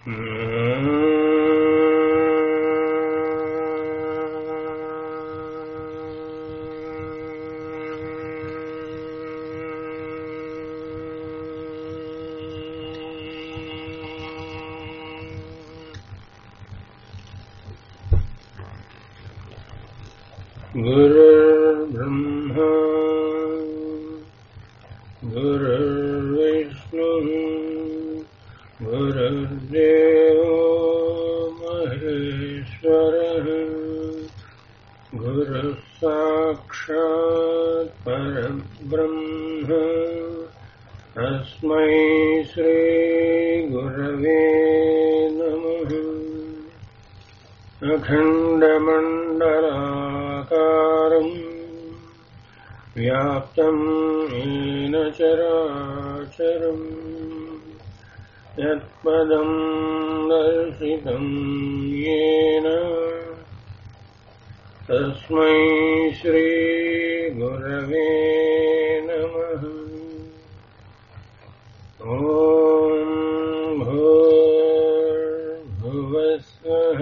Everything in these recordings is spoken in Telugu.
गुरुर्ब्रह्मा गुरुर्विष्णुः गुरुर्देवो महेश्वरः गुरुः साक्षात् परब्रह्म तस्मै श्रीगुरवे नमः अखण्डमण्डलाकारम् व्याप्तम् येन चराचरम् यत्पदम् दर्शितम् येन तस्मै श्रीगुरवे नमः ॐ भूर्भुवस्वः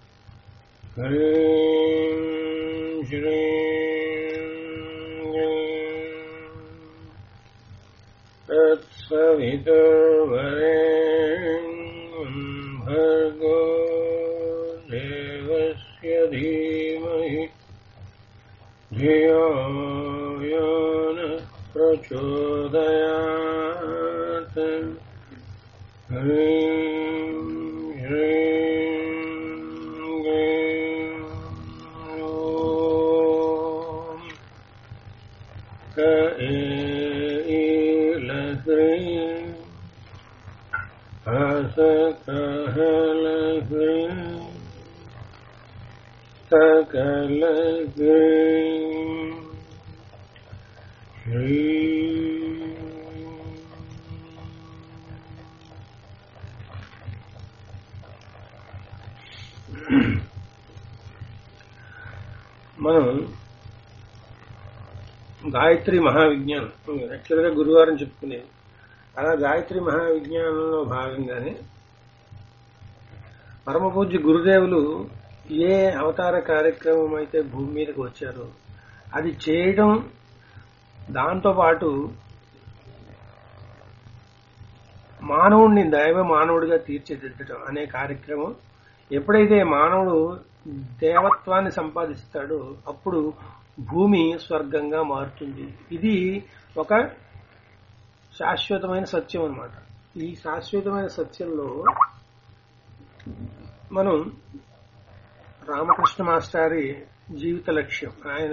ह्रीं श्रीं तत्सवितुर्वरेण्यं भर्गो देवस्य धीमहि धियो यो नः प्रचोदयात् ह्रीं श्रीं क्लीं ॐ क एलह्रीं हसकहलह्रीं सकलह्रीं श्रीं మనం గాయత్రి మహావిజ్ఞానం యాక్చువల్గా గురువారం చెప్పుకునేది అలా గాయత్రి మహావిజ్ఞానంలో భాగంగానే పరమ పూజ్య గురుదేవులు ఏ అవతార కార్యక్రమం అయితే భూమి మీదకి వచ్చారో అది చేయడం దాంతో పాటు మానవుడిని దైవ మానవుడిగా తీర్చిదిద్దడం అనే కార్యక్రమం ఎప్పుడైతే మానవుడు దేవత్వాన్ని సంపాదిస్తాడో అప్పుడు భూమి స్వర్గంగా మారుతుంది ఇది ఒక శాశ్వతమైన సత్యం అన్నమాట ఈ శాశ్వతమైన సత్యంలో మనం రామకృష్ణ మాస్టారి జీవిత లక్ష్యం ఆయన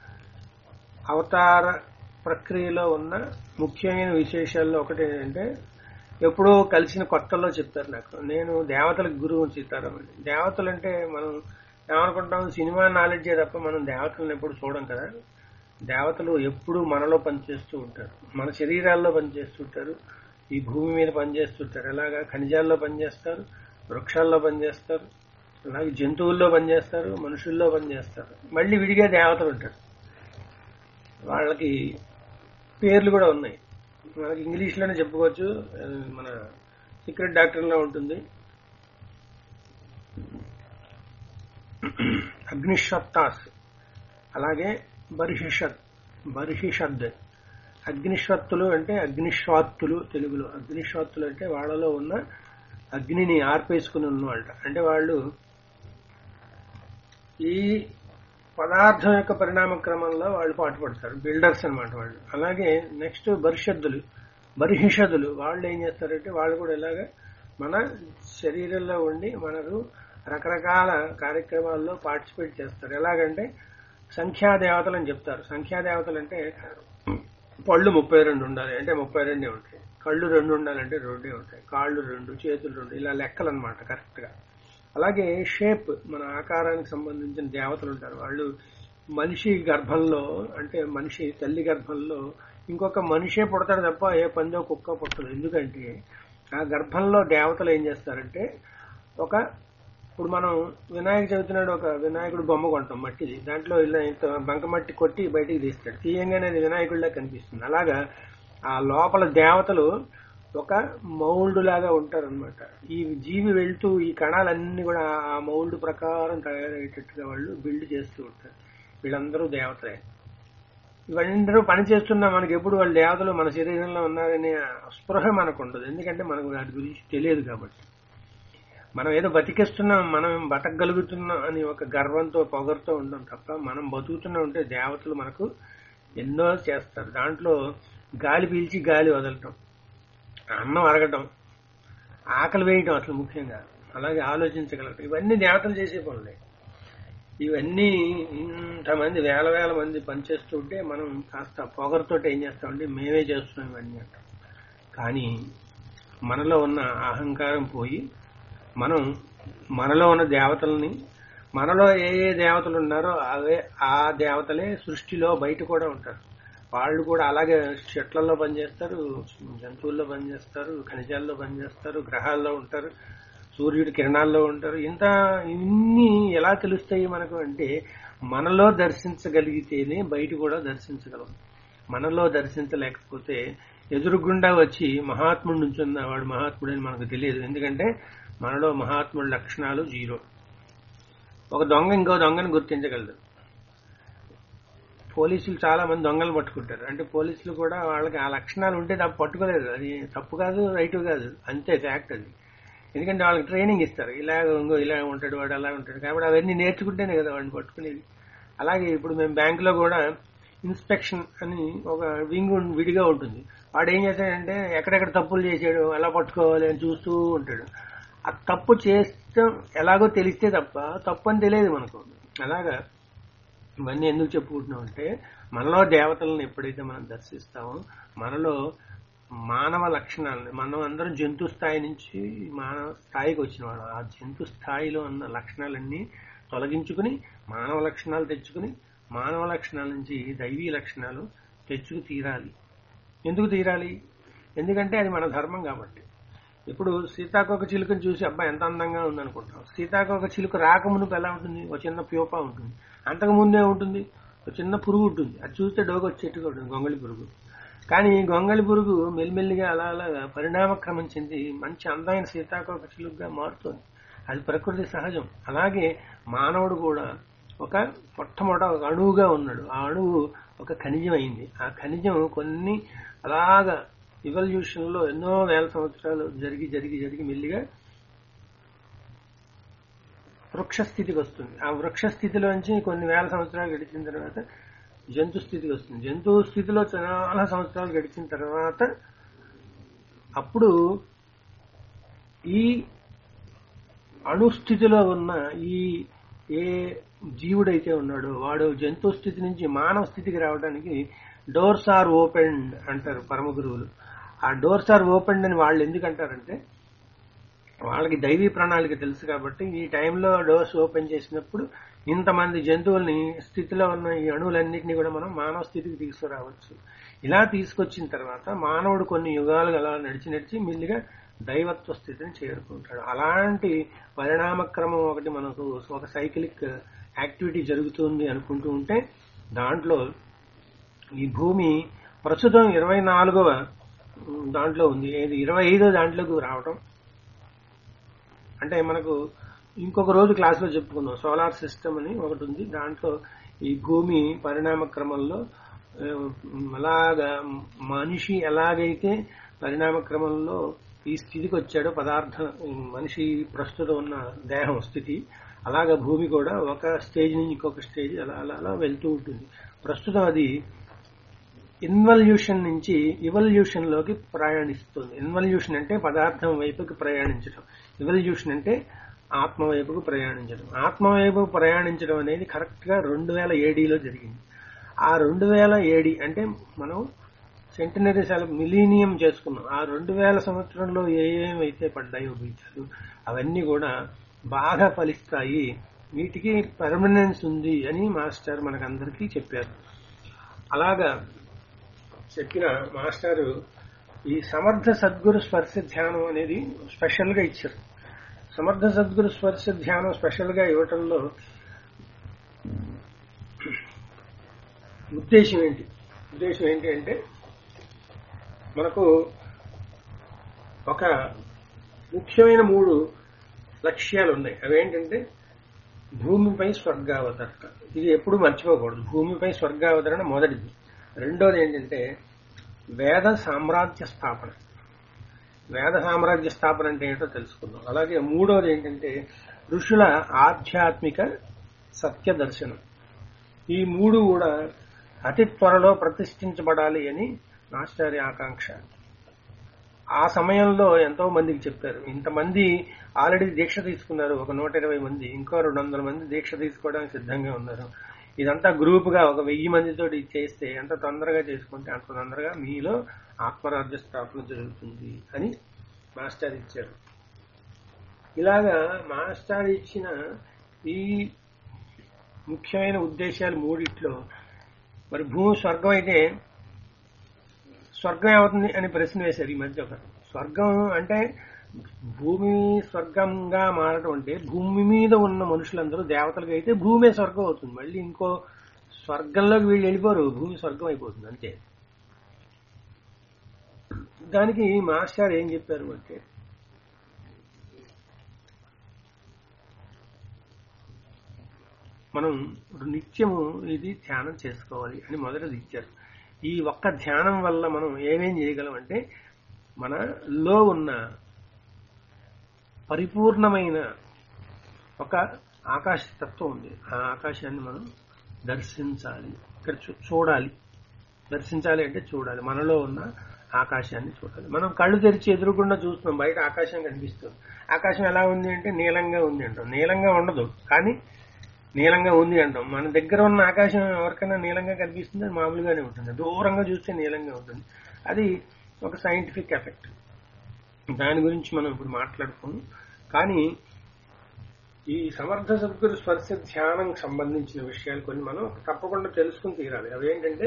అవతార ప్రక్రియలో ఉన్న ముఖ్యమైన విశేషాల్లో ఒకటి ఏంటంటే ఎప్పుడో కలిసిన కొత్తల్లో చెప్తారు నాకు నేను దేవతలకు గురువు సీతారామని దేవతలు అంటే మనం ఏమనుకుంటాం సినిమా నాలెడ్జే తప్ప మనం దేవతలను ఎప్పుడు చూడం కదా దేవతలు ఎప్పుడు మనలో పనిచేస్తూ ఉంటారు మన శరీరాల్లో పనిచేస్తుంటారు ఈ భూమి మీద పనిచేస్తుంటారు ఎలాగా ఖనిజాల్లో పనిచేస్తారు వృక్షాల్లో పనిచేస్తారు అలాగే జంతువుల్లో పనిచేస్తారు మనుషుల్లో పనిచేస్తారు మళ్ళీ విడిగా దేవతలు ఉంటారు వాళ్ళకి పేర్లు కూడా ఉన్నాయి మనకి ఇంగ్లీష్లోనే చెప్పుకోవచ్చు ఆ, మన సీక్రెట్ డాక్టర్లో ఉంటుంది అగ్నిశ్వత్తాస్ అలాగే బర్హిషత్ బర్హిషద్ అగ్నిశ్వత్తులు అంటే అగ్నిశ్వాత్తులు తెలుగులో అగ్నిశ్వాత్తులు అంటే వాళ్ళలో ఉన్న అగ్నిని ఆర్పేసుకుని ఉన్నవాళ్ళ అంటే వాళ్ళు ఈ పదార్థం యొక్క పరిణామ క్రమంలో వాళ్ళు పాటుపడతారు బిల్డర్స్ అన్నమాట వాళ్ళు అలాగే నెక్స్ట్ బరిషద్దులు బర్హిషదులు వాళ్ళు ఏం చేస్తారంటే వాళ్ళు కూడా ఇలాగా మన శరీరంలో ఉండి మనకు రకరకాల కార్యక్రమాల్లో పార్టిసిపేట్ చేస్తారు ఎలాగంటే సంఖ్యాదేవతలు అని చెప్తారు సంఖ్యాదేవతలు అంటే పళ్ళు ముప్పై రెండు ఉండాలి అంటే ముప్పై రెండే ఉంటాయి కళ్ళు రెండు ఉండాలంటే రెండే ఉంటాయి కాళ్ళు రెండు చేతులు రెండు ఇలా లెక్కలు అనమాట కరెక్ట్ గా అలాగే షేప్ మన ఆకారానికి సంబంధించిన దేవతలు ఉంటారు వాళ్ళు మనిషి గర్భంలో అంటే మనిషి తల్లి గర్భంలో ఇంకొక మనిషే పుడతాడు తప్ప ఏ పందో కుక్క పుట్టదు ఎందుకంటే ఆ గర్భంలో దేవతలు ఏం చేస్తారంటే ఒక ఇప్పుడు మనం వినాయక చవితి నాడు ఒక వినాయకుడు బొమ్మ కొంటాం మట్టిది దాంట్లో ఇలా ఇంత బంక మట్టి కొట్టి బయటికి తీస్తాడు తీయంగానే అది వినాయకుడిలా కనిపిస్తుంది అలాగా ఆ లోపల దేవతలు ఒక మౌల్డ్ లాగా ఉంటారనమాట ఈ జీవి వెళ్తూ ఈ కణాలన్నీ కూడా ఆ మౌల్డ్ ప్రకారం తయారయ్యేటట్టుగా వాళ్ళు బిల్డ్ చేస్తూ ఉంటారు వీళ్ళందరూ దేవతలే ఇవన్నీ పని చేస్తున్నా మనకి ఎప్పుడు వాళ్ళు దేవతలు మన శరీరంలో ఉన్నారనే స్పృహ మనకు ఉండదు ఎందుకంటే మనకు వాటి గురించి తెలియదు కాబట్టి మనం ఏదో బతికిస్తున్నాం మనం బతకగలుగుతున్నాం అని ఒక గర్వంతో పొగరుతో ఉంటాం తప్ప మనం బతుకుతున్నా ఉంటే దేవతలు మనకు ఎన్నో చేస్తారు దాంట్లో గాలి పీల్చి గాలి వదలటం అన్నం అరగటం ఆకలి వేయటం అసలు ముఖ్యంగా అలాగే ఆలోచించగలగటం ఇవన్నీ దేవతలు చేసే పనులే ఇవన్నీ ఇంతమంది వేల వేల మంది పనిచేస్తుంటే మనం కాస్త పొగరుతో ఏం చేస్తామంటే మేమే చేస్తున్నాం ఇవన్నీ అంటాం కానీ మనలో ఉన్న అహంకారం పోయి మనం మనలో ఉన్న దేవతల్ని మనలో ఏ ఏ దేవతలు ఉన్నారో అవే ఆ దేవతలే సృష్టిలో బయట కూడా ఉంటారు వాళ్ళు కూడా అలాగే చెట్లలో పనిచేస్తారు జంతువుల్లో పనిచేస్తారు ఖనిజాల్లో పనిచేస్తారు గ్రహాల్లో ఉంటారు సూర్యుడి కిరణాల్లో ఉంటారు ఇంత ఇన్ని ఎలా తెలుస్తాయి మనకు అంటే మనలో దర్శించగలిగితేనే బయట కూడా దర్శించగలం మనలో దర్శించలేకపోతే ఎదురుగుండా వచ్చి మహాత్ముడి నుంచి ఉన్న వాడు మహాత్ముడు అని మనకు తెలియదు ఎందుకంటే మనలో మహాత్ముడి లక్షణాలు జీరో ఒక దొంగ ఇంకో దొంగను గుర్తించగలదు పోలీసులు చాలా మంది దొంగలు పట్టుకుంటారు అంటే పోలీసులు కూడా వాళ్ళకి ఆ లక్షణాలు ఉంటే తప్పు పట్టుకోలేదు అది తప్పు కాదు రైట్ కాదు అంతే ఫ్యాక్ట్ అది ఎందుకంటే వాళ్ళకి ట్రైనింగ్ ఇస్తారు ఇలా ఇంకో ఇలా ఉంటాడు వాడు అలా ఉంటాడు కాబట్టి అవన్నీ నేర్చుకుంటేనే కదా వాడిని పట్టుకునేది అలాగే ఇప్పుడు మేము బ్యాంకులో కూడా ఇన్స్పెక్షన్ అని ఒక వింగ్ విడిగా ఉంటుంది వాడు ఏం చేస్తాడంటే ఎక్కడెక్కడ తప్పులు చేసాడు ఎలా పట్టుకోవాలి అని చూస్తూ ఉంటాడు ఆ తప్పు చేస్తాం ఎలాగో తెలిస్తే తప్ప తప్పు అని తెలియదు మనకు అలాగా ఇవన్నీ ఎందుకు చెప్పుకుంటున్నాం అంటే మనలో దేవతలను ఎప్పుడైతే మనం దర్శిస్తామో మనలో మానవ లక్షణాలని మనం అందరం జంతు స్థాయి నుంచి మానవ స్థాయికి వచ్చిన వాళ్ళం ఆ జంతు స్థాయిలో ఉన్న లక్షణాలన్నీ తొలగించుకుని మానవ లక్షణాలు తెచ్చుకుని మానవ లక్షణాల నుంచి దైవీ లక్షణాలు తెచ్చుకు తీరాలి ఎందుకు తీరాలి ఎందుకంటే అది మన ధర్మం కాబట్టి ఇప్పుడు సీతాకోక చిలుకను చూసి అబ్బాయి ఎంత అందంగా ఉందనుకుంటాం సీతాకోక చిలుక రాకమునుపు ఎలా ఉంటుంది ఒక చిన్న ప్యూపా ఉంటుంది అంతకు ముందే ఉంటుంది ఒక చిన్న పురుగు ఉంటుంది అది చూస్తే డోగ వచ్చేట్టుగా ఉంటుంది గొంగళి పురుగు కానీ గొంగళి పురుగు మెల్లిమెల్లిగా అలా అలాగా పరిణామక్రమం చెంది మంచి అందమైన సీతాకోక చిలుకగా మారుతుంది అది ప్రకృతి సహజం అలాగే మానవుడు కూడా ఒక మొట్టమొదట ఒక అణువుగా ఉన్నాడు ఆ అణువు ఒక ఖనిజం అయింది ఆ ఖనిజం కొన్ని అలాగా ఇవల్యూషన్ లో ఎన్నో వేల సంవత్సరాలు జరిగి జరిగి జరిగి మెల్లిగా వృక్ష స్థితికి వస్తుంది ఆ వృక్ష స్థితిలోంచి కొన్ని వేల సంవత్సరాలు గడిచిన తర్వాత జంతు స్థితికి వస్తుంది జంతు స్థితిలో చాలా సంవత్సరాలు గడిచిన తర్వాత అప్పుడు ఈ అణుస్థితిలో ఉన్న ఈ ఏ జీవుడైతే ఉన్నాడో వాడు జంతు స్థితి నుంచి మానవ స్థితికి రావడానికి డోర్స్ ఆర్ ఓపెన్ అంటారు పరమ గురువులు ఆ డోర్స్ ఆర్ ఓపెన్ అని వాళ్ళు ఎందుకు అంటారంటే వాళ్ళకి దైవీ ప్రణాళిక తెలుసు కాబట్టి ఈ టైంలో డోర్స్ ఓపెన్ చేసినప్పుడు ఇంతమంది జంతువుల్ని స్థితిలో ఉన్న ఈ అణువులన్నింటినీ కూడా మనం మానవ స్థితికి తీసుకురావచ్చు ఇలా తీసుకొచ్చిన తర్వాత మానవుడు కొన్ని యుగాలు అలా నడిచి నడిచి మెల్లిగా దైవత్వ స్థితిని చేరుకుంటాడు అలాంటి పరిణామక్రమం ఒకటి మనకు ఒక సైకిలిక్ యాక్టివిటీ జరుగుతుంది అనుకుంటూ ఉంటే దాంట్లో ఈ భూమి ప్రస్తుతం ఇరవై నాలుగవ దాంట్లో ఉంది ఏది ఇరవై ఐదో దాంట్లోకి రావటం అంటే మనకు ఇంకొక రోజు క్లాసులో చెప్పుకున్నాం సోలార్ సిస్టమ్ అని ఒకటి ఉంది దాంట్లో ఈ భూమి పరిణామ క్రమంలో ఆ, అలాగా మనిషి ఎలాగైతే పరిణామ క్రమంలో ఈ స్థితికి వచ్చాడో పదార్థ మనిషి ప్రస్తుతం ఉన్న దేహం స్థితి అలాగా భూమి కూడా ఒక స్టేజ్ నుంచి ఇంకొక స్టేజ్ అలా అలా అలా వెళ్తూ ఉంటుంది ప్రస్తుతం అది ఇన్వల్యూషన్ నుంచి ఇవల్యూషన్ లోకి ప్రయాణిస్తుంది ఇన్వల్యూషన్ అంటే పదార్థం వైపుకి ప్రయాణించడం ఇవల్యూషన్ అంటే ఆత్మ వైపుకు ప్రయాణించడం ఆత్మ వైపుకు ప్రయాణించడం అనేది కరెక్ట్ గా రెండు వేల ఏడీలో జరిగింది ఆ రెండు వేల ఏడి అంటే మనం సెంటనరీ సెల మిలీనియం చేసుకున్నాం ఆ రెండు వేల సంవత్సరంలో ఏ ఏమైతే పడ్డాయో బీజాలు అవన్నీ కూడా బాగా ఫలిస్తాయి వీటికి పర్మనెన్స్ ఉంది అని మాస్టర్ మనకందరికీ చెప్పారు అలాగా చెప్పిన మాస్టారు ఈ సమర్థ సద్గురు స్పర్శ ధ్యానం అనేది స్పెషల్ గా ఇచ్చారు సమర్థ సద్గురు స్పర్శ ధ్యానం స్పెషల్ గా ఇవ్వటంలో ఉద్దేశం ఏంటి ఉద్దేశం ఏంటి అంటే మనకు ఒక ముఖ్యమైన మూడు లక్ష్యాలు ఉన్నాయి అవేంటంటే భూమిపై స్వర్గావతరణ ఇది ఎప్పుడు మర్చిపోకూడదు భూమిపై స్వర్గావతరణ మొదటిది రెండోది ఏంటంటే వేద సామ్రాజ్య స్థాపన వేద సామ్రాజ్య స్థాపన అంటే ఏంటో తెలుసుకుందాం అలాగే మూడోది ఏంటంటే ఋషుల ఆధ్యాత్మిక సత్య దర్శనం ఈ మూడు కూడా అతి త్వరలో ప్రతిష్ఠించబడాలి అని మాస్టారి ఆకాంక్ష ఆ సమయంలో ఎంతో మందికి చెప్పారు ఇంతమంది ఆల్రెడీ దీక్ష తీసుకున్నారు ఒక నూట ఇరవై మంది ఇంకో రెండు వందల మంది దీక్ష తీసుకోవడానికి సిద్ధంగా ఉన్నారు ఇదంతా గ్రూప్ గా ఒక వెయ్యి మందితో చేస్తే ఎంత తొందరగా చేసుకుంటే అంత తొందరగా మీలో ఆత్మరాజ్య స్థాపన జరుగుతుంది అని మాస్టర్ ఇచ్చారు ఇలాగా మాస్టర్ ఇచ్చిన ఈ ముఖ్యమైన ఉద్దేశాలు మూడిట్లో మరి భూమి స్వర్గం అయితే స్వర్గం ఏమవుతుంది అని ప్రశ్న వేశారు ఈ మధ్య ఒక స్వర్గం అంటే భూమి స్వర్గంగా మారటం అంటే భూమి మీద ఉన్న మనుషులందరూ దేవతలకు అయితే భూమే స్వర్గం అవుతుంది మళ్ళీ ఇంకో స్వర్గంలోకి వీళ్ళు వెళ్ళిపోరు భూమి స్వర్గం అయిపోతుంది అంతే దానికి మాస్టర్ ఏం చెప్పారు అంటే మనం నిత్యము ఇది ధ్యానం చేసుకోవాలి అని మొదటిది ఇచ్చారు ఈ ఒక్క ధ్యానం వల్ల మనం ఏమేం చేయగలం అంటే మనలో ఉన్న పరిపూర్ణమైన ఒక ఆకాశ తత్వం ఉంది ఆ ఆకాశాన్ని మనం దర్శించాలి ఇక్కడ చూ- చూడాలి దర్శించాలి అంటే చూడాలి మనలో ఉన్న ఆకాశాన్ని చూడాలి మనం కళ్ళు తెరిచి ఎదురుకుండా చూస్తున్నాం బయట ఆకాశం కనిపిస్తుంది ఆకాశం ఎలా ఉంది అంటే నీలంగా ఉంది అంటాం నీలంగా ఉండదు కానీ నీలంగా ఉంది అంటాం మన దగ్గర ఉన్న ఆకాశం ఎవరికైనా నీలంగా కనిపిస్తుంది అది మామూలుగానే ఉంటుంది దూరంగా చూస్తే నీలంగా ఉంటుంది అది ఒక సైంటిఫిక్ ఎఫెక్ట్ దాని గురించి మనం ఇప్పుడు మాట్లాడుకోము కానీ ఈ సమర్థ సద్గురు స్పర్శ ధ్యానం సంబంధించిన విషయాలు కొన్ని మనం తప్పకుండా తెలుసుకుని తీరాలి అవేంటంటే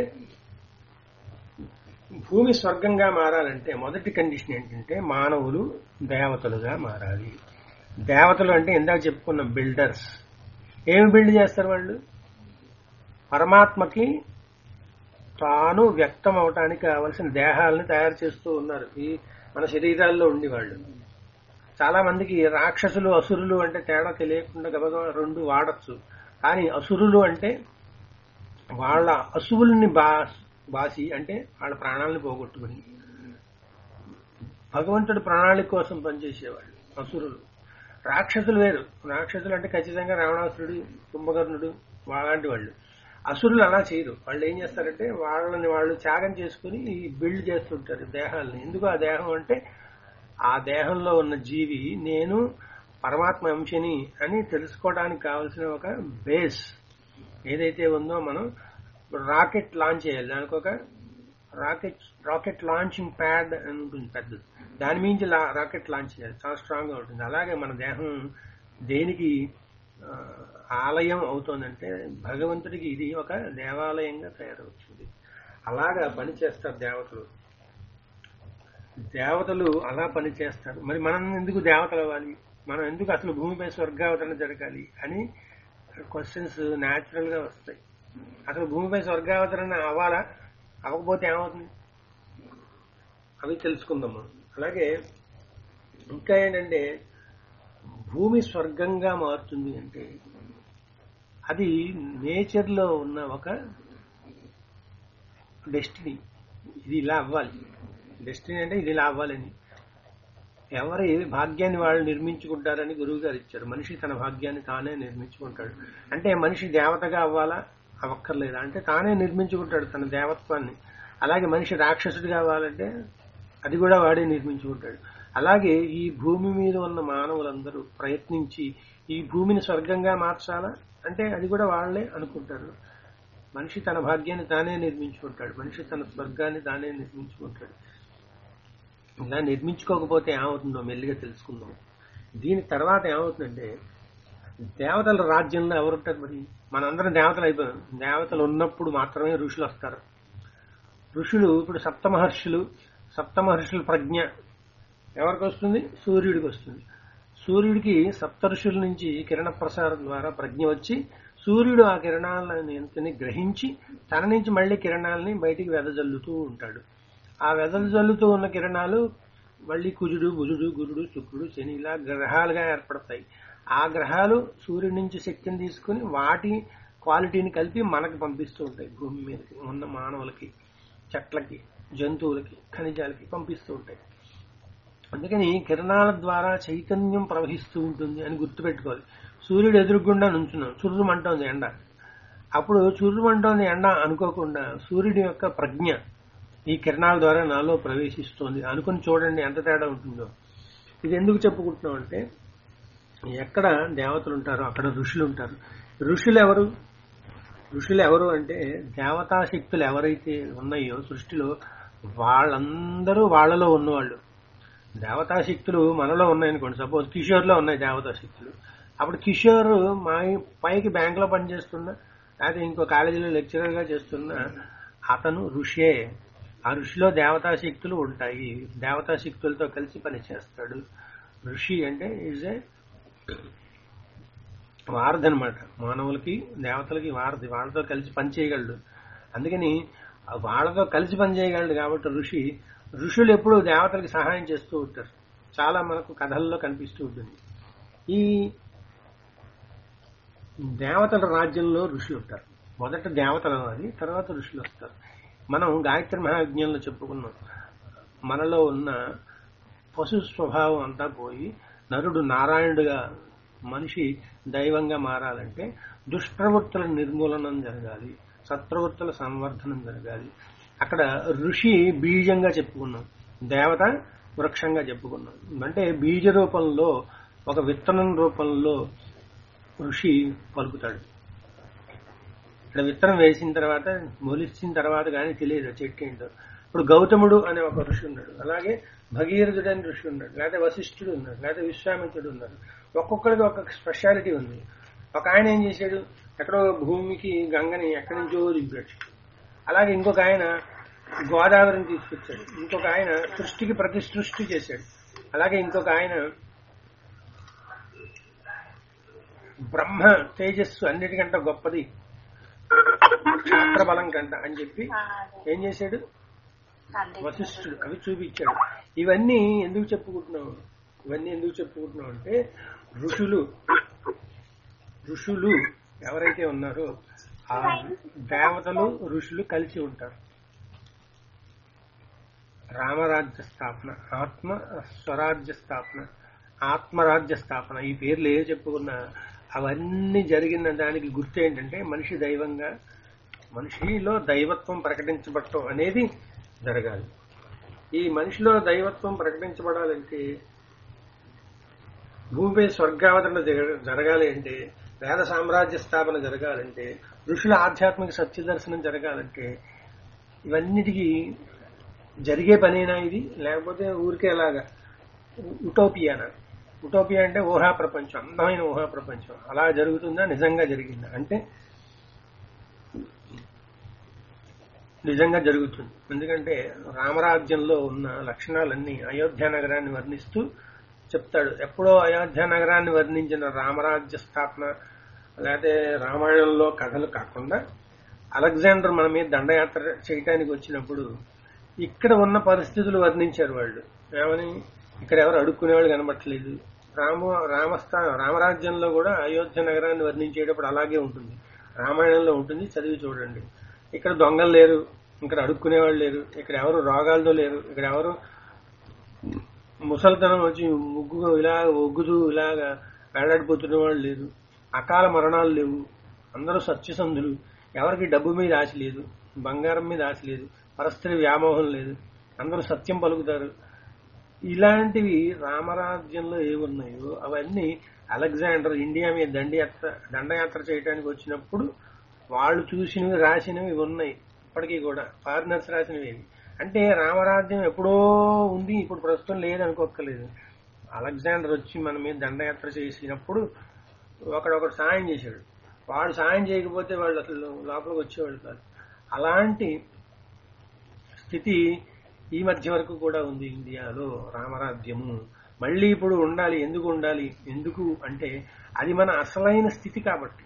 భూమి స్వర్గంగా మారాలంటే మొదటి కండిషన్ ఏంటంటే మానవులు దేవతలుగా మారాలి దేవతలు అంటే ఇందాక చెప్పుకున్న బిల్డర్స్ ఏమి బిల్డ్ చేస్తారు వాళ్ళు పరమాత్మకి తాను వ్యక్తం అవటానికి కావలసిన దేహాలని తయారు చేస్తూ ఉన్నారు ఈ మన శరీరాల్లో ఉండి వాళ్ళు చాలా మందికి రాక్షసులు అసురులు అంటే తేడా తెలియకుండా గబగబా రెండు వాడచ్చు కానీ అసురులు అంటే వాళ్ళ అసువుల్ని బా బాసి అంటే వాళ్ళ ప్రాణాలను పోగొట్టుకుని భగవంతుడి ప్రణాళిక కోసం పనిచేసేవాళ్ళు అసురులు రాక్షసులు వేరు రాక్షసులు అంటే ఖచ్చితంగా రావణాసురుడు కుంభకర్ణుడు అలాంటి వాళ్ళు అసురులు అలా చేయరు వాళ్ళు ఏం చేస్తారంటే వాళ్ళని వాళ్ళు త్యాగం చేసుకుని బిల్డ్ చేస్తుంటారు దేహాలని ఎందుకు ఆ దేహం అంటే ఆ దేహంలో ఉన్న జీవి నేను పరమాత్మ అంశని అని తెలుసుకోవడానికి కావలసిన ఒక బేస్ ఏదైతే ఉందో మనం రాకెట్ లాంచ్ చేయాలి దానికి ఒక రాకెట్ రాకెట్ లాంచింగ్ ప్యాడ్ అని ఉంటుంది పెద్దది దాని మించి లా- రాకెట్ లాంచ్ చేయాలి చాలా స్ట్రాంగ్ గా ఉంటుంది అలాగే మన దేహం దేనికి ఆ, ఆలయం అవుతోందంటే భగవంతుడికి ఇది ఒక దేవాలయంగా తయారవుతుంది అలాగా పని చేస్తారు దేవతలు దేవతలు అలా పని చేస్తారు మరి మనం ఎందుకు దేవతలు అవ్వాలి మనం ఎందుకు అసలు భూమిపై స్వర్గావతరణ జరగాలి అని క్వశ్చన్స్ న్యాచురల్ గా వస్తాయి అసలు భూమిపై స్వర్గావతరణ అవ్వాలా అవ్వకపోతే ఏమవుతుంది అవి తెలుసుకుందాం మనం అలాగే ఇంకా ఏంటంటే భూమి స్వర్గంగా మారుతుంది అంటే అది నేచర్ లో ఉన్న ఒక డెస్టినీ ఇది ఇలా అవ్వాలి డెస్టినీ అంటే ఇది ఇలా అవ్వాలని ఎవరి భాగ్యాన్ని వాళ్ళు నిర్మించుకుంటారని గురువు గారు ఇచ్చారు మనిషి తన భాగ్యాన్ని తానే నిర్మించుకుంటాడు అంటే మనిషి దేవతగా అవ్వాలా అవ్వక్కర్లేదా అంటే తానే నిర్మించుకుంటాడు తన దేవత్వాన్ని అలాగే మనిషి రాక్షసుడు కావాలంటే అది కూడా వాడే నిర్మించుకుంటాడు అలాగే ఈ భూమి మీద ఉన్న మానవులందరూ ప్రయత్నించి ఈ భూమిని స్వర్గంగా మార్చాలా అంటే అది కూడా వాళ్ళే అనుకుంటారు మనిషి తన భాగ్యాన్ని తానే నిర్మించుకుంటాడు మనిషి తన స్వర్గాన్ని తానే నిర్మించుకుంటాడు ఇలా నిర్మించుకోకపోతే ఏమవుతుందో మెల్లిగా తెలుసుకుందాం దీని తర్వాత ఏమవుతుందంటే దేవతల రాజ్యంలో ఎవరుంటారు మరి మనందరం దేవతలు అయిపోయాం దేవతలు ఉన్నప్పుడు మాత్రమే ఋషులు వస్తారు ఋషులు ఇప్పుడు సప్తమహర్షులు సప్తమహర్షుల ప్రజ్ఞ ఎవరికి వస్తుంది సూర్యుడికి వస్తుంది సూర్యుడికి సప్త ఋషుల నుంచి కిరణ ప్రసారం ద్వారా ప్రజ్ఞ వచ్చి సూర్యుడు ఆ కిరణాలని గ్రహించి తన నుంచి మళ్ళీ కిరణాలని బయటికి వెదజల్లుతూ ఉంటాడు ఆ వెదజల్లుతూ ఉన్న కిరణాలు మళ్ళీ కుజుడు బుధుడు గురుడు శుక్రుడు శని ఇలా గ్రహాలుగా ఏర్పడతాయి ఆ గ్రహాలు సూర్యుడి నుంచి శక్తిని తీసుకుని వాటి క్వాలిటీని కలిపి మనకి పంపిస్తూ ఉంటాయి భూమి మీదకి ఉన్న మానవులకి చెట్లకి జంతువులకి ఖనిజాలకి పంపిస్తూ ఉంటాయి అందుకని కిరణాల ద్వారా చైతన్యం ప్రవహిస్తూ ఉంటుంది అని గుర్తుపెట్టుకోవాలి సూర్యుడు ఎదురుగుండా నుంచున్నాం చుర్రుమంటోంది ఎండ అప్పుడు చుర్రుమంటోంది ఎండ అనుకోకుండా సూర్యుడి యొక్క ప్రజ్ఞ ఈ కిరణాల ద్వారా నాలో ప్రవేశిస్తోంది అనుకుని చూడండి ఎంత తేడా ఉంటుందో ఇది ఎందుకు చెప్పుకుంటున్నాం అంటే ఎక్కడ దేవతలు ఉంటారో అక్కడ ఋషులు ఉంటారు ఋషులు ఎవరు ఋషులు ఎవరు అంటే దేవతా శక్తులు ఎవరైతే ఉన్నాయో సృష్టిలో వాళ్ళందరూ వాళ్ళలో ఉన్నవాళ్ళు దేవతా శక్తులు మనలో ఉన్నాయనుకోండి సపోజ్ కిషోర్లో ఉన్నాయి దేవతా శక్తులు అప్పుడు కిషోర్ మా పైకి బ్యాంకులో పనిచేస్తున్నా లేకపోతే ఇంకో కాలేజీలో లెక్చరర్ గా చేస్తున్న అతను ఋషే ఆ ఋషిలో దేవతా శక్తులు ఉంటాయి దేవతా శక్తులతో కలిసి పనిచేస్తాడు ఋషి అంటే ఈజ్ ఏ వారధి అనమాట మానవులకి దేవతలకి వారధి వాళ్ళతో కలిసి పనిచేయగలడు అందుకని ఆ వాళ్ళతో కలిసి పనిచేయగలడు కాబట్టి ఋషి ఋషులు ఎప్పుడూ దేవతలకి సహాయం చేస్తూ ఉంటారు చాలా మనకు కథల్లో కనిపిస్తూ ఉంటుంది ఈ దేవతల రాజ్యంలో ఋషులు ఉంటారు మొదట దేవతలు అది తర్వాత ఋషులు వస్తారు మనం గాయత్రి మహాయజ్ఞంలో చెప్పుకున్నాం మనలో ఉన్న పశు స్వభావం అంతా పోయి నరుడు నారాయణుడిగా మనిషి దైవంగా మారాలంటే దుష్ప్రవృత్తుల నిర్మూలనం జరగాలి సత్ప్రవృత్తుల సంవర్ధనం జరగాలి అక్కడ ఋషి బీజంగా చెప్పుకున్నాం దేవత వృక్షంగా చెప్పుకున్నాం అంటే బీజ రూపంలో ఒక విత్తనం రూపంలో ఋషి పలుకుతాడు ఇక్కడ విత్తనం వేసిన తర్వాత మొలిచిన తర్వాత కానీ తెలియదు ఆ చెట్టు ఏంటో ఇప్పుడు గౌతముడు అనే ఒక ఋషి ఉన్నాడు అలాగే భగీరథుడు అనే ఋషి ఉన్నాడు లేకపోతే వశిష్ఠుడు ఉన్నాడు లేకపోతే విశ్వామిత్రుడు ఉన్నాడు ఒక్కొక్కరికి ఒక్కొక్క స్పెషాలిటీ ఉంది ఒక ఆయన ఏం చేశాడు ఎక్కడో భూమికి గంగని ఎక్కడి నుంచో దింపాడు అలాగే ఇంకొక ఆయన గోదావరిని తీసుకొచ్చాడు ఇంకొక ఆయన సృష్టికి ప్రతి సృష్టి చేశాడు అలాగే ఇంకొక ఆయన బ్రహ్మ తేజస్సు అన్నిటికంటే గొప్పది క్షాత్ర బలం కంట అని చెప్పి ఏం చేశాడు వశిష్ఠుడు అవి చూపించాడు ఇవన్నీ ఎందుకు చెప్పుకుంటున్నాం ఇవన్నీ ఎందుకు చెప్పుకుంటున్నాం అంటే ఋషులు ఋషులు ఎవరైతే ఉన్నారో ఆ దేవతలు ఋషులు కలిసి ఉంటారు రామరాజ్య స్థాపన ఆత్మ స్వరాజ్య స్థాపన ఆత్మరాజ్య స్థాపన ఈ పేర్లు ఏ చెప్పుకున్నా అవన్నీ జరిగిన దానికి గుర్తు ఏంటంటే మనిషి దైవంగా మనిషిలో దైవత్వం ప్రకటించబడటం అనేది జరగాలి ఈ మనిషిలో దైవత్వం ప్రకటించబడాలంటే భూమిపై స్వర్గావతరణ జరగ- జరగాలి అంటే వేద సామ్రాజ్య స్థాపన జరగాలంటే ఋషుల ఆధ్యాత్మిక సత్యదర్శనం జరగాలంటే ఇవన్నిటికీ జరిగే పనేనా ఇది లేకపోతే ఊరికే ఎలాగా ఉటోపియానా ఉటోపియా అంటే ఊహా ప్రపంచం అందమైన ఊహా ప్రపంచం అలా జరుగుతుందా నిజంగా జరిగిందా అంటే నిజంగా జరుగుతుంది ఎందుకంటే రామరాజ్యంలో ఉన్న లక్షణాలన్నీ అయోధ్య నగరాన్ని వర్ణిస్తూ చెప్తాడు ఎప్పుడో అయోధ్య నగరాన్ని వర్ణించిన రామరాజ్య స్థాపన లేకపోతే రామాయణంలో కథలు కాకుండా అలెగ్జాండర్ మన మీద దండయాత్ర చేయటానికి వచ్చినప్పుడు ఇక్కడ ఉన్న పరిస్థితులు వర్ణించారు వాళ్ళు ఏమని ఇక్కడ ఎవరు అడుక్కునేవాళ్ళు కనబట్టలేదు రాము రామస్థా రామరాజ్యంలో కూడా అయోధ్య నగరాన్ని వర్ణించేటప్పుడు అలాగే ఉంటుంది రామాయణంలో ఉంటుంది చదివి చూడండి ఇక్కడ దొంగలు లేరు ఇక్కడ అడుక్కునేవాళ్ళు లేరు ఇక్కడ ఎవరు రోగాలతో లేరు ఇక్కడ ఎవరు ముసలితనం వచ్చి ముగ్గు ఇలా ఒగ్గుతూ ఇలాగా వేలాడిపోతున్న వాళ్ళు లేరు అకాల మరణాలు లేవు అందరూ సత్యసంధులు ఎవరికి డబ్బు మీద ఆశ లేదు బంగారం మీద ఆశ లేదు పరస్త్రీ వ్యామోహం లేదు అందరూ సత్యం పలుకుతారు ఇలాంటివి రామరాజ్యంలో ఏమున్నాయో అవన్నీ అలెగ్జాండర్ ఇండియా మీద దండయాత్ర దండయాత్ర చేయడానికి వచ్చినప్పుడు వాళ్ళు చూసినవి రాసినవి ఇవి ఉన్నాయి ఇప్పటికీ కూడా ఫారినర్స్ రాసినవి ఇవి. అంటే రామరాజ్యం ఎప్పుడో ఉంది ఇప్పుడు ప్రస్తుతం లేదనుకోక్కర్లేదు అలెగ్జాండర్ వచ్చి మన మీద దండయాత్ర చేసినప్పుడు ఒకడొకడు సాయం చేశాడు వాడు సాయం చేయకపోతే వాళ్ళు అసలు లోపలికి వచ్చేవాళ్ళు కాదు అలాంటి స్థితి ఈ మధ్య వరకు కూడా ఉంది ఇండియాలో రామరాజ్యము మళ్ళీ ఇప్పుడు ఉండాలి ఎందుకు ఉండాలి ఎందుకు అంటే అది మన అసలైన స్థితి కాబట్టి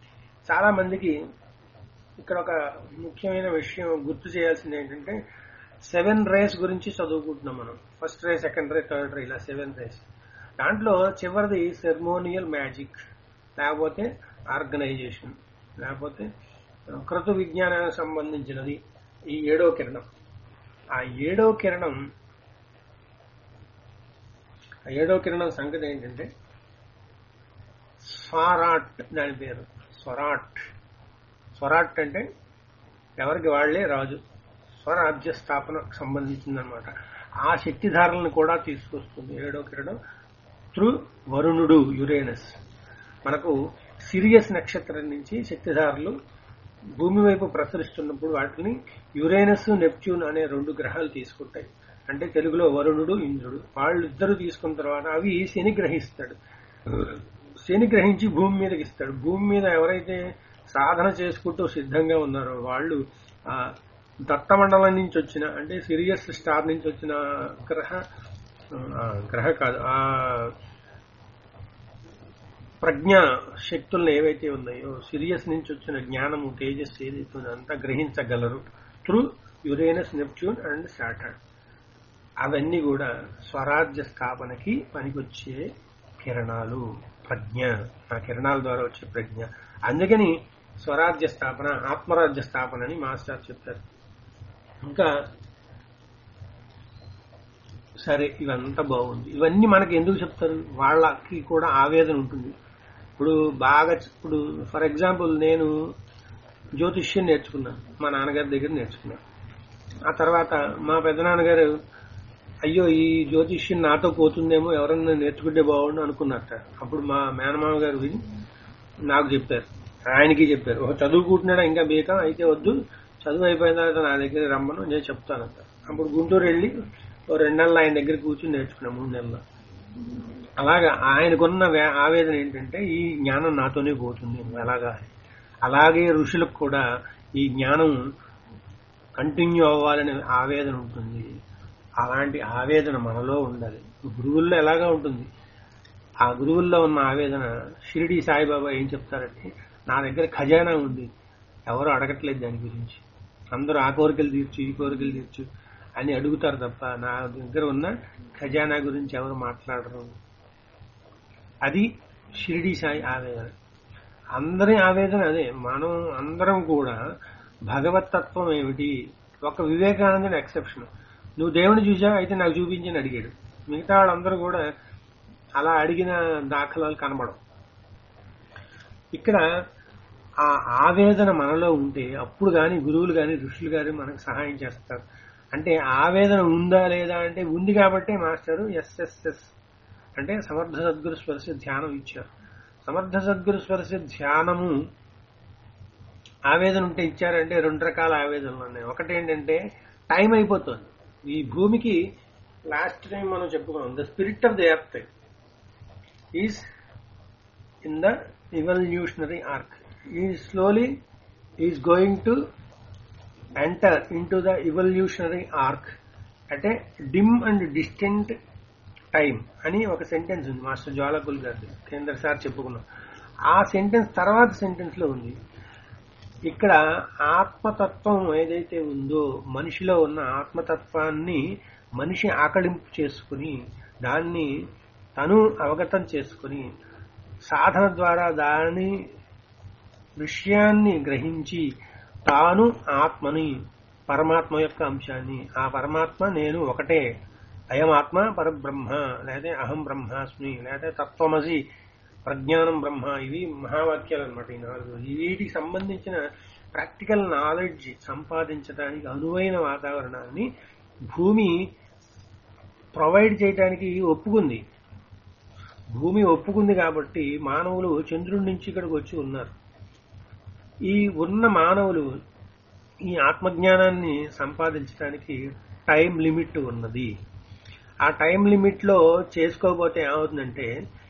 చాలా మందికి ఇక్కడ ఒక ముఖ్యమైన విషయం గుర్తు చేయాల్సింది ఏంటంటే సెవెన్ రేస్ గురించి చదువుకుంటున్నాం మనం first ray second ray third ray ఇలా సెవెన్ రేస్ దాంట్లో చివరిది సెర్మోనియల్ మ్యాజిక్ లేకపోతే ఆర్గనైజేషన్ లేకపోతే కృత విజ్ఞానానికి సంబంధించినది ఈ ఏడో కిరణం ఆ ఏడో కిరణం ఆ ఏడో కిరణం సంగతి ఏంటంటే స్వరాట్ దాని పేరు స్వరాట్ స్వరాట్ అంటే ఎవరికి వాళ్లే రాజు స్వరాజ్య స్థాపనకు సంబంధించిందనమాట ఆ శక్తిధారలను కూడా తీసుకొస్తుంది ఏడో కిరణం త్రు వరుణుడు యురేనస్ మనకు సిరియస్ నక్షత్రం నుంచి శక్తిధారలు భూమి వైపు ప్రసరిస్తున్నప్పుడు వాటిని యురేనస్ నెప్ట్యూన్ అనే రెండు గ్రహాలు తీసుకుంటాయి అంటే తెలుగులో వరుణుడు ఇంద్రుడు వాళ్ళిద్దరూ తీసుకున్న తర్వాత అవి శని గ్రహిస్తాడు శని గ్రహించి భూమి మీదకి ఇస్తాడు భూమి మీద ఎవరైతే సాధన చేసుకుంటూ సిద్ధంగా ఉన్నారో వాళ్ళు ఆ దత్తమండలం నుంచి వచ్చిన అంటే సిరియస్ స్టార్ నుంచి వచ్చిన గ్రహ ఆ, గ్రహ కాదు ఆ ప్రజ్ఞ శక్తులను ఏవైతే ఉన్నాయో సిరియస్ నుంచి వచ్చిన జ్ఞానము తేజస్సు ఏదైతే ఉందో అంతా గ్రహించగలరు through Uranus Neptune and Saturn అవన్నీ కూడా స్వరాజ్య స్థాపనకి పనికొచ్చే కిరణాలు ప్రజ్ఞ ఆ కిరణాల ద్వారా వచ్చే ప్రజ్ఞ అందుకని స్వరాజ్య స్థాపన ఆత్మరాజ్య స్థాపన అని మాస్టర్ చెప్పారు ఇంకా సరే ఇవంతా బాగుంది ఇవన్నీ మనకి ఎందుకు చెప్తారు వాళ్ళకి కూడా ఆవేదన ఉంటుంది ఇప్పుడు బాగా ఇప్పుడు ఫర్ ఎగ్జాంపుల్ నేను జ్యోతిష్యం నేర్చుకున్నాను మా నాన్నగారి దగ్గర నేర్చుకున్నాను ఆ తర్వాత మా పెద్దనాన్నగారు అయ్యో ఈ జ్యోతిష్యం నాతో పోతుందేమో ఎవరన్నా నేర్చుకుంటే బాగుండు అనుకున్నట్ట అప్పుడు మా మేనమామ గారు విని నాకు చెప్పారు ఆయనకి చెప్పారు ఒక చదువుకుంటున్నాడా ఇంకా బేకం అయితే వద్దు చదువు అయిపోయిన తర్వాత నా దగ్గర రమ్మను నేను చెప్తానంట అప్పుడు గుంటూరు వెళ్ళి ఓ రెండు నెలలు ఆయన దగ్గర కూర్చుని నేర్చుకున్నా మూడు నెలలు అలాగా ఆయనకున్న వే- ఆవేదన ఏంటంటే ఈ జ్ఞానం నాతోనే పోతుంది అలాగా అలాగే ఋషులకు కూడా ఈ జ్ఞానం కంటిన్యూ అవ్వాలనే ఆవేదన ఉంటుంది అలాంటి ఆవేదన మనలో ఉండాలి గురువుల్లో ఎలాగా ఉంటుంది ఆ గురువుల్లో ఉన్న ఆవేదన షిరిడి సాయిబాబా ఏం చెప్తారంటే నా దగ్గర ఖజానా ఉంది ఎవరు అడగట్లేదు దాని గురించి అందరూ ఆ కోరికలు తీర్చు ఈ కోరికలు తీర్చు అని అడుగుతారు తప్ప నా దగ్గర ఉన్న ఖజానా గురించి ఎవరు మాట్లాడరు అది షిరిడి సాయి ఆవేదన అందరి ఆవేదన అదే మనం అందరం కూడా భగవతత్వం ఏమిటి ఒక వివేకానందుని ఎక్సెప్షన్ నువ్వు దేవుని చూసావు అయితే నాకు చూపించని అడిగాడు మిగతా వాళ్ళందరూ కూడా అలా అడిగిన దాఖలాలు కనబడవు ఇక్కడ ఆ ఆవేదన మనలో ఉంటే అప్పుడు కానీ గురువులు కానీ ఋషులు కానీ మనకు సహాయం చేస్తారు అంటే ఆవేదన ఉందా లేదా అంటే ఉంది కాబట్టి మాస్టరు ఎస్ఎస్ఎస్ అంటే సమర్థ సద్గురు స్పర్శ ధ్యానం ఇచ్చారు సమర్థ సద్గురు స్పర్శ ధ్యానము ఆవేదన ఉంటే ఇచ్చారంటే రెండు రకాల ఆవేదనలు ఉన్నాయి ఒకటి ఏంటంటే టైం అయిపోతుంది ఈ భూమికి లాస్ట్ టైం మనం చెప్పుకున్నాం the spirit of the earth is in the evolutionary arc he slowly is going to enter into the evolutionary arc అంటే డిమ్ అండ్ డిస్టెంట్ టైం అని ఒక సెంటెన్స్ ఉంది మాస్టర్ జ్వాలకుల్ గారి కేంద్ర సార్ చెప్పుకున్నాం ఆ సెంటెన్స్ తర్వాత సెంటెన్స్ లో ఉంది ఇక్కడ ఆత్మతత్వం ఏదైతే ఉందో మనిషిలో ఉన్న ఆత్మతత్వాన్ని మనిషి ఆకలింపు చేసుకుని దాన్ని తను అవగతం చేసుకుని సాధన ద్వారా దాని విషయాన్ని గ్రహించి తాను ఆత్మని పరమాత్మ యొక్క అంశాన్ని ఆ పరమాత్మ నేను ఒకటే అయం ఆత్మ పరబ్రహ్మ లేదా అహం బ్రహ్మాస్మి లేదా తత్వమసి ప్రజ్ఞానం బ్రహ్మ ఇవి మహావాక్యాలు అనమాట ఈ నాలుగు వీటికి సంబంధించిన ప్రాక్టికల్ నాలెడ్జ్ సంపాదించడానికి అనువైన వాతావరణాన్ని భూమి ప్రొవైడ్ చేయడానికి ఒప్పుకుంది భూమి ఒప్పుకుంది కాబట్టి మానవులు చంద్రుడి నుంచి ఇక్కడికి వచ్చి ఉన్నారు ఈ ఉన్న మానవులు ఈ ఆత్మజ్ఞానాన్ని సంపాదించడానికి టైం లిమిట్ ఉన్నది ఆ టైం లిమిట్ లో చేసుకోకపోతే ఏమవుతుందంటే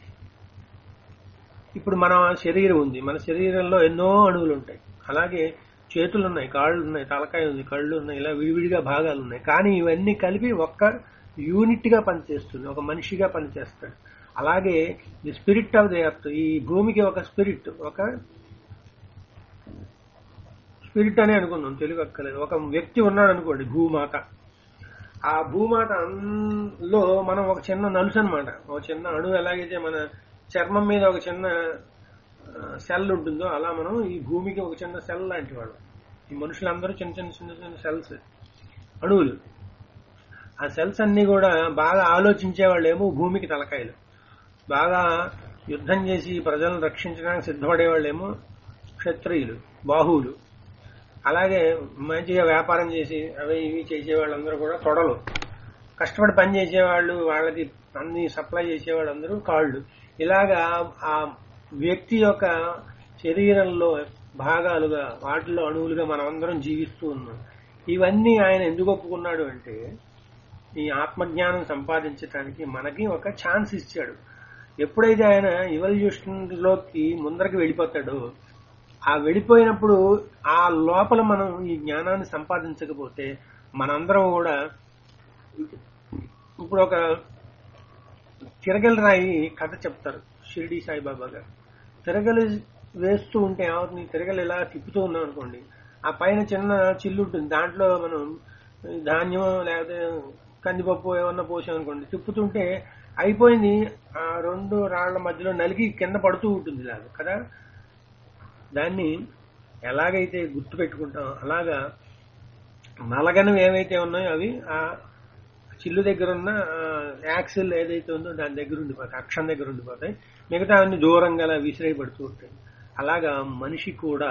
ఇప్పుడు మన శరీరం ఉంది మన శరీరంలో ఎన్నో అణువులు ఉంటాయి అలాగే చేతులు ఉన్నాయి కాళ్ళు ఉన్నాయి తలకాయ ఉంది కళ్ళు ఉన్నాయి ఇలా విడివిడిగా భాగాలు ఉన్నాయి కానీ ఇవన్నీ కలిపి ఒక్క యూనిట్ గా పనిచేస్తుంది ఒక మనిషిగా పనిచేస్తాడు అలాగే the spirit of the earth ఈ భూమికి ఒక స్పిరిట్ ఒక స్పిరిట్ అనే అనుకుందాం తెలుగు అక్కలేదు ఒక వ్యక్తి ఉన్నాడు అనుకోండి భూమాత ఆ భూమాత అన్- లో మనం ఒక చిన్న నలుసు అనమాట ఒక చిన్న అణువు ఎలాగైతే మన చర్మం మీద ఒక చిన్న సెల్ ఉంటుందో అలా మనం ఈ భూమికి ఒక చిన్న సెల్ లాంటి వాడు ఈ మనుషులందరూ చిన్న చిన్న చిన్న చిన్న సెల్స్ అణువులు ఆ సెల్స్ అన్ని కూడా బాగా ఆలోచించే వాళ్ళేమో భూమికి తలకాయలు బాగా యుద్ధం చేసి ప్రజలను రక్షించడానికి సిద్ధపడే వాళ్ళేమో క్షత్రియులు బాహువులు అలాగే మంచిగా వ్యాపారం చేసి అవి ఇవి చేసే వాళ్ళందరూ కూడా తొడలు కష్టపడి పని చేసేవాళ్ళు వాళ్ళకి అన్ని సప్లై చేసే వాళ్ళందరూ కాళ్ళు ఇలాగా ఆ వ్యక్తి యొక్క శరీరంలో భాగాలుగా వాటిలో అణువులుగా మనం అందరం జీవిస్తూ ఉన్నాం ఇవన్నీ ఆయన ఎందుకు ఒప్పుకున్నాడు అంటే ఈ ఆత్మజ్ఞానం సంపాదించడానికి మనకి ఒక ఛాన్స్ ఇచ్చాడు ఎప్పుడైతే ఆయన ఇవల్యూషన్ లోకి ముందరికి వెళ్ళిపోతాడో ఆ వెళ్ళిపోయినప్పుడు ఆ లోపల మనం ఈ జ్ఞానాన్ని సంపాదించకపోతే మనందరం కూడా ఇప్పుడు ఒక తిరగలి రాయి కథ చెప్తారు షిరిడి సాయిబాబా గారు తిరగలి వేస్తూ ఉంటే ఏమవుతుంది తిరగలి ఇలా తిప్పుతూ ఉన్నాం అనుకోండి ఆ పైన చిన్న చిల్లు ఉంటుంది దాంట్లో మనం ధాన్యం లేకపోతే కందిపప్పు ఏమన్నా పోసాం అనుకోండి తిప్పుతుంటే అయిపోయింది ఆ రెండు రాళ్ల మధ్యలో నలిగి కింద పడుతూ ఉంటుంది ఇలాగ కదా దాన్ని ఎలాగైతే గుర్తు పెట్టుకుంటాం అలాగా నలగనివి ఏవైతే ఉన్నాయో అవి ఆ చిల్లు దగ్గర ఉన్న యాక్సిల్ ఏదైతే ఉందో దాని దగ్గర ఉండిపోతాయి అక్షం దగ్గర ఉండిపోతాయి మిగతా అన్ని దూరంగా అలా విసిరేయబడుతూ ఉంటాయి అలాగా మనిషి కూడా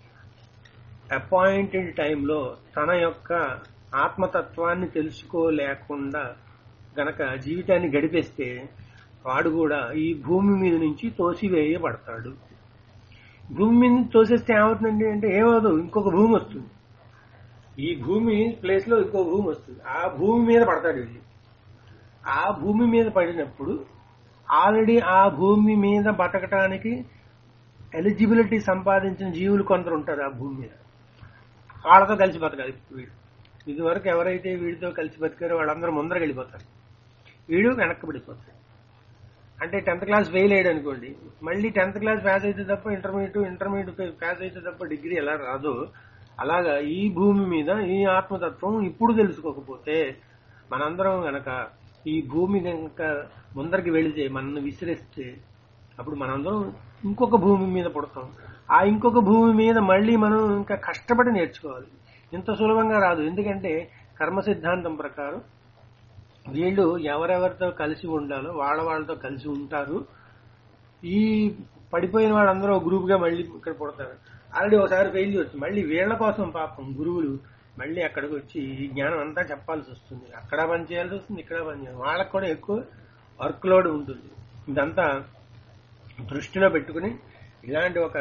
అపాయింటెడ్ టైంలో తన యొక్క ఆత్మతత్వాన్ని తెలుసుకోలేకుండా గనక జీవితాన్ని గడిపేస్తే వాడు కూడా ఈ భూమి మీద నుంచి తోసివేయబడతాడు భూమి మీద తోసేస్తే ఏమవుతుందండి అంటే ఏమవుదు ఇంకొక భూమి వస్తుంది ఈ భూమి ప్లేస్ లో ఇంకో భూమి వస్తుంది ఆ భూమి మీద పడతాడు వెళ్ళి ఆ భూమి మీద పడినప్పుడు ఆల్రెడీ ఆ భూమి మీద బతకటానికి ఎలిజిబిలిటీ సంపాదించిన జీవులు కొందరు ఉంటారు ఆ భూమి మీద వాళ్ళతో కలిసి బతకాలి ఇప్పుడు వీడు ఇదివరకు ఎవరైతే వీడితో కలిసి బతికారో వాళ్ళందరూ ముందర వెళ్ళిపోతారు వీడు వెనక్కి పడిపోతాడు అంటే టెన్త్ క్లాస్ ఫెయిల్ అయ్యాడు అనుకోండి మళ్ళీ టెన్త్ క్లాస్ పాస్ అయితే తప్ప ఇంటర్మీడియట్ ఇంటర్మీడియట్ పాస్ అయితే తప్ప డిగ్రీ ఎలా రాదు అలాగా ఈ భూమి మీద ఈ ఆత్మతత్వం ఇప్పుడు తెలుసుకోకపోతే మనందరం గనక ఈ భూమి కనుక ముందరికి వెళితే మనల్ని విసిరేస్తే అప్పుడు మనందరం ఇంకొక భూమి మీద పుడతాం ఆ ఇంకొక భూమి మీద మళ్ళీ మనం ఇంకా కష్టపడి నేర్చుకోవాలి ఇంత సులభంగా రాదు ఎందుకంటే కర్మ సిద్ధాంతం ప్రకారం వీళ్ళు ఎవరెవరితో కలిసి ఉండాలో వాళ్ళ వాళ్ళతో కలిసి ఉంటారు ఈ పడిపోయిన వాళ్ళందరూ ఒక గ్రూప్ గా మళ్ళీ ఇక్కడ పుడతారు ఆల్రెడీ ఒకసారి ఫెయిల్ చేయొచ్చు మళ్ళీ వీళ్ళ కోసం పాపం గురువులు మళ్ళీ అక్కడికి వచ్చి ఈ జ్ఞానం అంతా చెప్పాల్సి వస్తుంది అక్కడ పని చేయాల్సి వస్తుంది ఇక్కడ పని చేయాలి వాళ్ళకి కూడా ఎక్కువ వర్క్ లోడ్ ఉంటుంది ఇదంతా దృష్టిలో పెట్టుకుని ఇలాంటి ఒక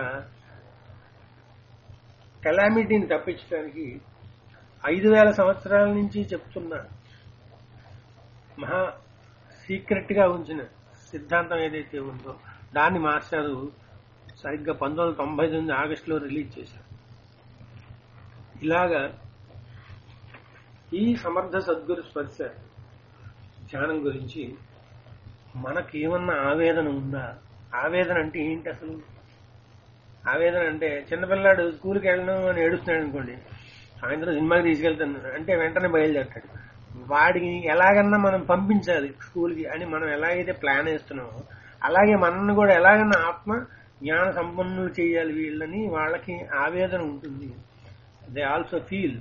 కెలామిటీని తప్పించడానికి ఐదు వేల సంవత్సరాల నుంచి చెప్తున్న మహా సీక్రెట్ గా ఉంచిన సిద్ధాంతం ఏదైతే ఉందో దాన్ని మాస్టారు సరిగ్గా పంతొమ్మిది వందల తొంభై తొమ్మిది ఆగస్టులో రిలీజ్ చేశారు ఇలాగా ఈ సమర్థ సద్గురు స్పర్శ ధ్యానం గురించి మనకేమన్నా ఆవేదన ఉందా ఆవేదన అంటే ఏంటి అసలు ఆవేదన అంటే చిన్నపిల్లాడు స్కూల్కి వెళ్ళడం అని ఏడుస్తున్నాడు అనుకోండి సాయంత్రం సినిమాకి తీసుకెళ్తాను అంటే వెంటనే బయలుదేరతాడు వాడికి ఎలాగన్నా మనం పంపించాలి స్కూల్కి అని మనం ఎలాగైతే ప్లాన్ వేస్తున్నామో అలాగే మనల్ని కూడా ఎలాగన్నా ఆత్మ జ్ఞాన సంపన్నులు చేయాలి వీళ్ళని వాళ్ళకి ఆవేదన ఉంటుంది దే ఆల్సో ఫీల్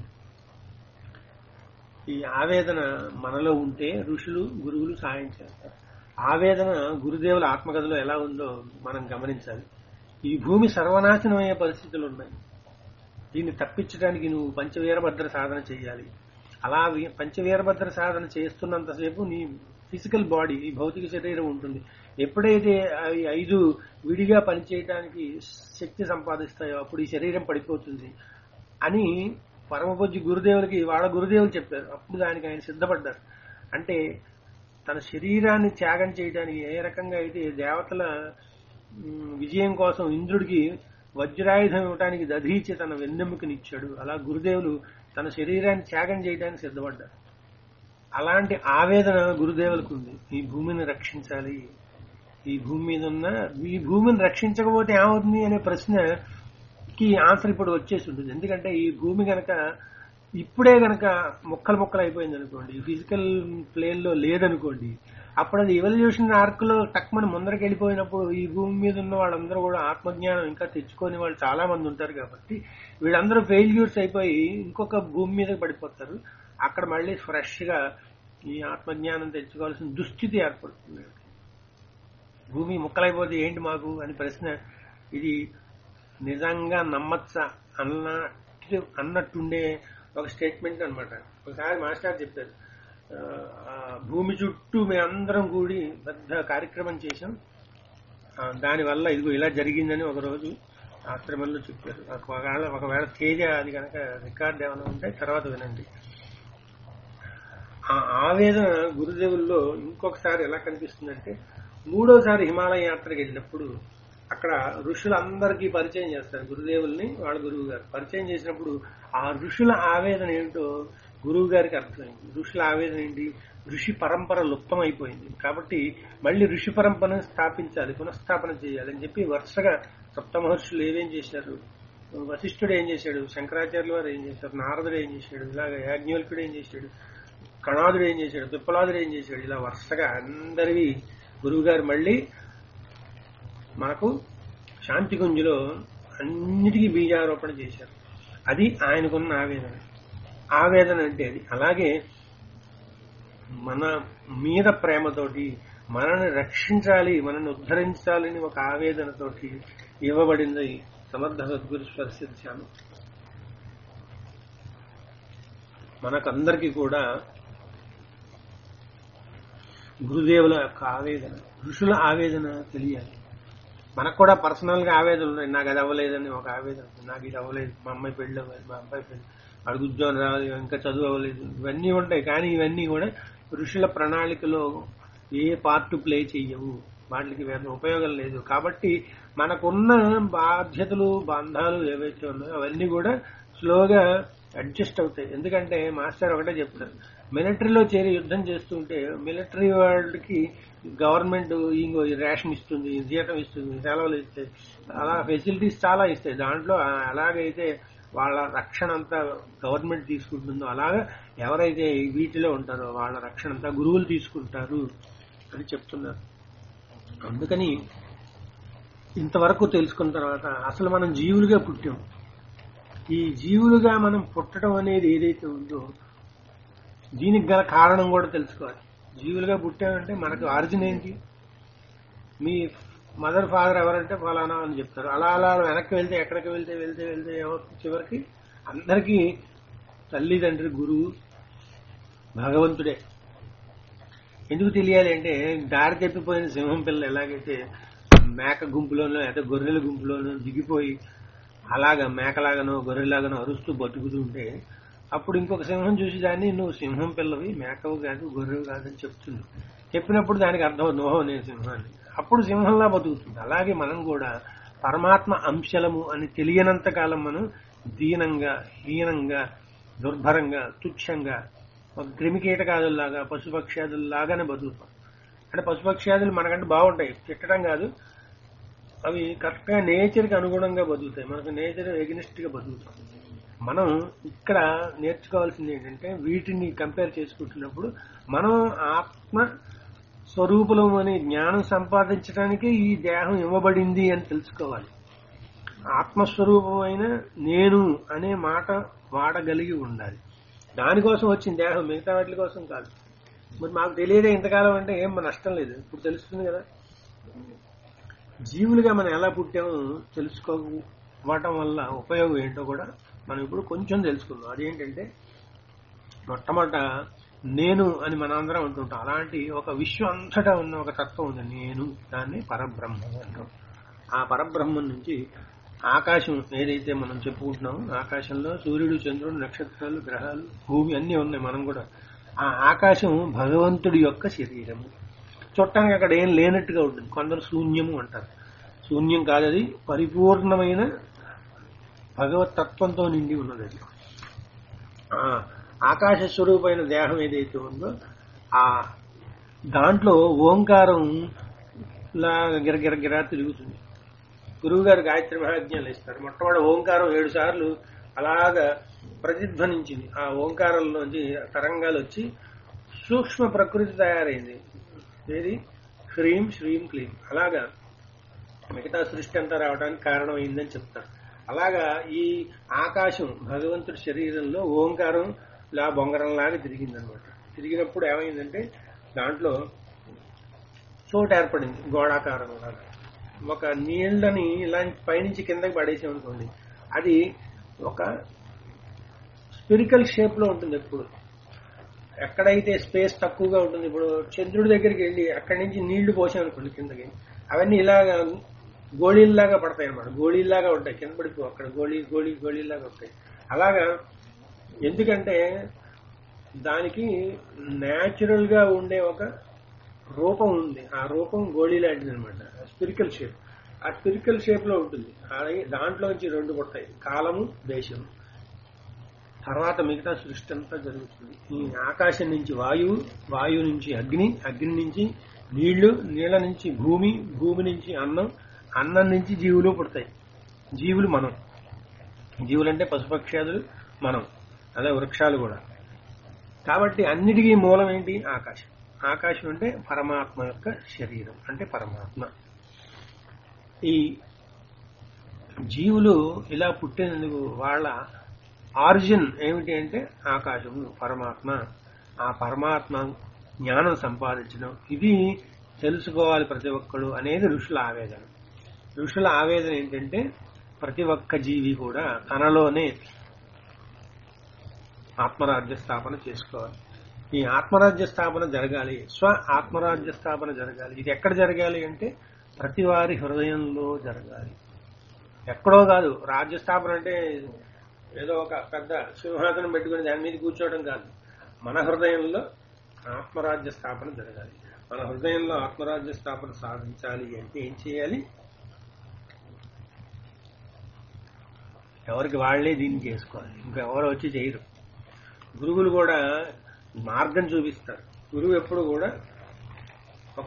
ఈ ఆవేదన మనలో ఉంటే ఋషులు గురువులు సాయం చేస్తారు ఆవేదన గురుదేవుల ఆత్మకథలో ఎలా ఉందో మనం గమనించాలి ఈ భూమి సర్వనాశనం అయ్యే పరిస్థితులు ఉన్నాయి దీన్ని తప్పించడానికి నువ్వు పంచవీరభద్ర సాధన చేయాలి అలా వి- పంచవీరభద్ర సాధన చేస్తున్నంతసేపు నీ ఫిజికల్ బాడీ ఈ భౌతిక శరీరం ఉంటుంది ఎప్పుడైతే అవి ఐదు విడిగా పనిచేయడానికి శక్తి సంపాదిస్తాయో అప్పుడు ఈ శరీరం పడిపోతుంది అని పరమపూజ్య గురుదేవులకి వాళ్ళ గురుదేవులు చెప్పారు అప్పుడు దానికి ఆయన సిద్ధపడ్డారు అంటే తన శరీరాన్ని త్యాగం చేయడానికి ఏ రకంగా అయితే దేవతల ఉమ్, విజయం కోసం ఇంద్రుడికి వజ్రాయుధం ఇవ్వడానికి దధీచి తన వెన్నెముకనిచ్చాడు అలా గురుదేవులు తన శరీరాన్ని త్యాగం చేయడానికి సిద్ధపడ్డారు అలాంటి ఆవేదన గురుదేవులకు ఉంది ఈ భూమిని రక్షించాలి ఈ భూమి మీద ఉన్న ఈ భూమిని రక్షించకపోతే ఏమవుతుంది అనే ప్రశ్నకి ఆన్సర్ ఇప్పుడు వచ్చేసి ఉంటుంది ఎందుకంటే ఈ భూమి గనక ఇప్పుడే గనక ముక్కలు ముక్కలు అయిపోయింది అనుకోండి ఫిజికల్ ప్లేన్ లో లేదనుకోండి అప్పుడు అది ఎవల్యూషన్ ఆర్క్ లో తక్కువ ముందరికి వెళ్ళిపోయినప్పుడు ఈ భూమి మీద ఉన్న వాళ్ళందరూ కూడా ఆత్మజ్ఞానం ఇంకా తెచ్చుకొని వాళ్ళు చాలా మంది ఉంటారు కాబట్టి వీళ్ళందరూ ఫెయిల్యూర్స్ అయిపోయి ఇంకొక భూమి మీద పడిపోతారు అక్కడ మళ్ళీ ఫ్రెష్ గా ఈ ఆత్మజ్ఞానం తెచ్చుకోవాల్సిన దుస్థితి ఏర్పడుతుంది భూమి ముక్కలైపోతే ఏంటి మాకు అని ప్రశ్న ఇది నిజంగా నమ్మచ్చా అన్నట్టు అన్నట్టుండే ఒక స్టేట్మెంట్ అనమాట ఒకసారి మాస్టర్ చెప్పారు ఆ, ఆ భూమి చుట్టూ మేమందరం కూడి పెద్ద కార్యక్రమం చేశాం ఆ, దానివల్ల ఇదిగో ఇలా జరిగిందని ఒక రోజు ఆశ్రమంలో చెప్పారు ఒకవేళ ఒకవేళ తేజ అది కనుక రికార్డ్ ఏమైనా ఉంటే తర్వాత వినండి ఆ ఆవేదన గురుదేవుల్లో ఇంకొకసారి ఎలా కనిపిస్తుందంటే మూడోసారి హిమాలయ యాత్రకి వెళ్ళినప్పుడు అక్కడ ఋషులందరికీ పరిచయం చేస్తారు గురుదేవుల్ని వాళ్ళ గురువు గారు పరిచయం చేసినప్పుడు ఆ ఋషుల ఆవేదన ఏంటో గురువు గారికి అర్థమైంది ఋషుల ఆవేదన ఏంటి ఋషి పరంపర లుప్తమైపోయింది కాబట్టి మళ్ళీ ఋషి పరంపరను స్థాపించాలి పునఃస్థాపన చేయాలి అని చెప్పి వరుసగా సప్త మహర్షులు ఏమేం చేశారు వశిష్ఠుడు ఏం చేశాడు శంకరాచార్యుల వారు ఏం చేశారు నారదుడు ఏం చేశాడు ఇలాగ యాజ్ఞవల్కుడు ఏం చేశాడు కణాదుడు ఏం చేశాడు దుప్పలాదుడు ఏం చేశాడు ఇలా వరుసగా అందరివి గురువు గారు మళ్ళీ మనకు శాంతి గుంజులో అన్నిటికీ బీజారోపణ చేశారు అది ఆయనకున్న ఆవేదన ఆవేదన అంటే అది అలాగే మన మీద ప్రేమతోటి మనల్ని రక్షించాలి మనల్ని ఉద్ధరించాలని ఒక ఆవేదనతోటి ఇవ్వబడింది సమర్థ సద్గురు స్పర్శించాను మనకందరికీ కూడా గురుదేవుల యొక్క ఆవేదన ఋషుల ఆవేదన తెలియాలి మనకు కూడా పర్సనల్ గా ఆవేదన ఉన్నాయి నాకు అది అవ్వలేదని ఒక ఆవేదన ఉంది. నాకు ఇది అవ్వలేదు మా అమ్మాయి పెళ్ళి అవ్వలేదు మా అబ్బాయి పెళ్ళి వాడికి ఉద్యోగం రావాలి ఇంకా చదువు అవ్వలేదు ఇవన్నీ ఉంటాయి కానీ ఇవన్నీ కూడా ఋషుల ప్రణాళికలో ఏ పార్ట్ ప్లే చెయ్యవు వాటికి వేరే ఉపయోగం లేదు కాబట్టి మనకున్న బాధ్యతలు బంధాలు ఏవైతే ఉన్నాయో అవన్నీ కూడా స్లోగా అడ్జస్ట్ అవుతాయి ఎందుకంటే మాస్టర్ ఒకటే చెప్తారు మిలిటరీలో చేరి యుద్ధం చేస్తుంటే మిలిటరీ వాళ్ళకి గవర్నమెంట్ ఇంకో రేషన్ ఇస్తుంది జీతం ఇస్తుంది సెలవులు ఇస్తాయి అలా ఫెసిలిటీస్ చాలా ఇస్తాయి దాంట్లో ఆ- ఎలాగైతే వాళ్ళ రక్షణ అంతా గవర్నమెంట్ తీసుకుంటుందో అలాగా ఎవరైతే వీటిలో ఉంటారో వాళ్ళ రక్షణ అంతా గురువులు తీసుకుంటారు అని చెప్తున్నారు అందుకని ఇంతవరకు తెలుసుకున్న తర్వాత అసలు మనం జీవులుగా పుట్టాం ఈ జీవులుగా మనం పుట్టడం అనేది ఏదైతే ఉందో దీనికి గల కారణం కూడా తెలుసుకోవాలి జీవులుగా పుట్టామంటే మనకు ఆరిజిన్ ఏంటి మీ మదర్ ఫాదర్ ఎవరంటే ఫలానా అని చెప్తారు అలా అలా వెనక్కి వెళ్తే ఎక్కడికి వెళ్తే వెళ్తే వెళ్తే ఏమవుతుంది చివరికి అందరికీ తల్లిదండ్రి గురువు భగవంతుడే ఎందుకు తెలియాలి అంటే దారి తప్పిపోయిన సింహం పిల్ల ఎలాగైతే మేక గుంపులోనో లేదా గొర్రెల గుంపులోనో దిగిపోయి అలాగా మేకలాగానో గొర్రెలాగానో అరుస్తూ బతుకుతూ ఉంటే అప్పుడు ఇంకొక సింహం చూసి దాన్ని నువ్వు సింహం పిల్లవి మేకవు కాదు గొర్రెవు కాదని చెప్తుంది చెప్పినప్పుడు దానికి అర్థం అవుతుంది, ఓహో నేను సింహాన్ని అప్పుడు సింహంలా బతుకుతుంది అలాగే మనం కూడా పరమాత్మ అంశలము అని తెలియనంత కాలం మనం దీనంగా హీనంగా దుర్భరంగా తుచ్చంగా ఒక క్రిమికీటకాదుల్లాగా పశుపక్ష్యాదుల్లాగానే బతుకుతాం అంటే పశుపక్ష్యాదులు మనకంటే బాగుంటాయి తిట్టడం కాదు అవి కరెక్ట్ గా నేచర్ కి అనుగుణంగా బతుకుతాయి మనకు నేచర్ ఎగ్నిస్ట్ గా బతుకుతాం మనం ఇక్కడ నేర్చుకోవాల్సింది ఏంటంటే వీటిని కంపేర్ చేసుకుంటున్నప్పుడు మనం ఆత్మ స్వరూపులం అనే జ్ఞానం సంపాదించడానికి ఈ దేహం ఇవ్వబడింది అని తెలుసుకోవాలి ఆత్మస్వరూపమైన నేను అనే మాట వాడగలిగి ఉండాలి దానికోసం వచ్చిన దేహం మిగతా వాటి కోసం కాదు మరి మాకు తెలియదే ఇంతకాలం అంటే ఏం నష్టం లేదు ఇప్పుడు తెలుస్తుంది కదా జీవులుగా మనం ఎలా పుట్టామో తెలుసుకోవటం వల్ల ఉపయోగం ఏంటో కూడా మనం ఇప్పుడు కొంచెం తెలుసుకుందాం అదేంటంటే మొట్టమొదట నేను అని మనందరం అంటుంటాం అలాంటి ఒక విశ్వం అంతటా ఉన్న ఒక తత్వం ఉంది నేను దాన్ని పరబ్రహ్మం అంటాం ఆ పరబ్రహ్మం నుంచి ఆకాశం ఏదైతే మనం చెప్పుకుంటున్నామో ఆకాశంలో సూర్యుడు చంద్రుడు నక్షత్రాలు గ్రహాలు భూమి అన్నీ ఉన్నాయి మనం కూడా ఆ ఆకాశం భగవంతుడి యొక్క శరీరము చూడటానికి అక్కడ ఏం లేనట్టుగా ఉంటుంది కొందరు శూన్యము అంటారు శూన్యం కాదది పరిపూర్ణమైన భగవత్ తత్వంతో నిండి ఉన్నది అది ఆ ఆకాశ స్వరూపమైన దేహం ఏదైతే ఉందో ఆ దాంట్లో ఓంకారం లా గిరగిర గిరా తిరుగుతుంది గురువు గారు గాయత్రి మహాజ్ఞాలు ఇస్తారు మొట్టమొదటి ఓంకారం ఏడు సార్లు అలాగా ప్రతిధ్వనించింది ఆ ఓంకారంలోంచి తరంగాలు వచ్చి సూక్ష్మ ప్రకృతి తయారైంది ఏది హ్రీం శ్రీం క్లీం అలాగా మిగతా సృష్టి అంతా రావడానికి కారణం అయిందని చెప్తారు అలాగా ఈ ఆకాశం భగవంతుడి శరీరంలో ఓంకారం ఇలా బొంగరంలాగా తిరిగిందనమాట తిరిగినప్పుడు ఏమైందంటే దాంట్లో చోటు ఏర్పడింది గోళాకారం లాగా ఒక నీళ్ళని ఇలా పైనుంచి కిందకి పడేసామనుకోండి అది ఒక స్పిరికల్ షేప్ లో ఉంటుంది ఎప్పుడు ఎక్కడైతే స్పేస్ తక్కువగా ఉంటుంది ఇప్పుడు చంద్రుడి దగ్గరికి వెళ్ళి అక్కడి నుంచి నీళ్లు పోసామనుకోండి కిందకి అవన్నీ ఇలాగా గోళీల్లాగా పడతాయి అనమాట గోళీల్లాగా ఉంటాయి కింద పడిపో అక్కడ గోళీ గోళీ గోళీల్లాగా ఉంటాయి అలాగా ఎందుకంటే దానికి న్యాచురల్ గా ఉండే ఒక రూపం ఉంది ఆ రూపం గోళీ లాంటిది అనమాట స్పిరికల్ షేప్ ఆ స్పిరికల్ షేప్ లో ఉంటుంది అది దాంట్లోంచి రెండు పుడతాయి కాలము దేశము తర్వాత మిగతా సృష్టి అంతా జరుగుతుంది ఈ ఆకాశం నుంచి వాయువు వాయువు నుంచి అగ్ని అగ్ని నుంచి నీళ్లు నీళ్ల నుంచి భూమి భూమి నుంచి అన్నం అన్నం నుంచి జీవులు పుడతాయి జీవులు మనం జీవులంటే పశుపక్ష్యాదులు మనం అదే వృక్షాలు కూడా కాబట్టి అన్నిటికీ మూలం ఏంటి ఆకాశం ఆకాశం అంటే పరమాత్మ యొక్క శరీరం అంటే పరమాత్మ ఈ జీవులు ఇలా పుట్టినందుకు వాళ్ళ ఆరిజిన్ ఏమిటి అంటే ఆకాశము పరమాత్మ ఆ పరమాత్మ జ్ఞానం సంపాదించడం ఇది తెలుసుకోవాలి ప్రతి ఒక్కడు అనేది ఋషుల ఆవేదన ఋషుల ఆవేదన ఏంటంటే ప్రతి ఒక్క జీవి కూడా తనలోనే ఆత్మరాజ్య స్థాపన చేసుకోవాలి ఈ ఆత్మరాజ్య స్థాపన జరగాలి స్వ ఆత్మరాజ్య స్థాపన జరగాలి ఇది ఎక్కడ జరగాలి అంటే ప్రతి వారి హృదయంలో జరగాలి ఎక్కడో కాదు రాజ్య స్థాపన అంటే ఏదో ఒక పెద్ద సింహాసనం పెట్టుకుని దాని మీద కూర్చోవడం కాదు మన హృదయంలో ఆత్మరాజ్య స్థాపన జరగాలి మన హృదయంలో ఆత్మరాజ్య స్థాపన సాధించాలి అంటే ఏం చేయాలి ఎవరికి వాళ్లే దీన్ని చేసుకోవాలి ఇంకా ఎవరు వచ్చి చేయరు గురువులు కూడా మార్గం చూపిస్తారు గురువు ఎప్పుడు కూడా ఒక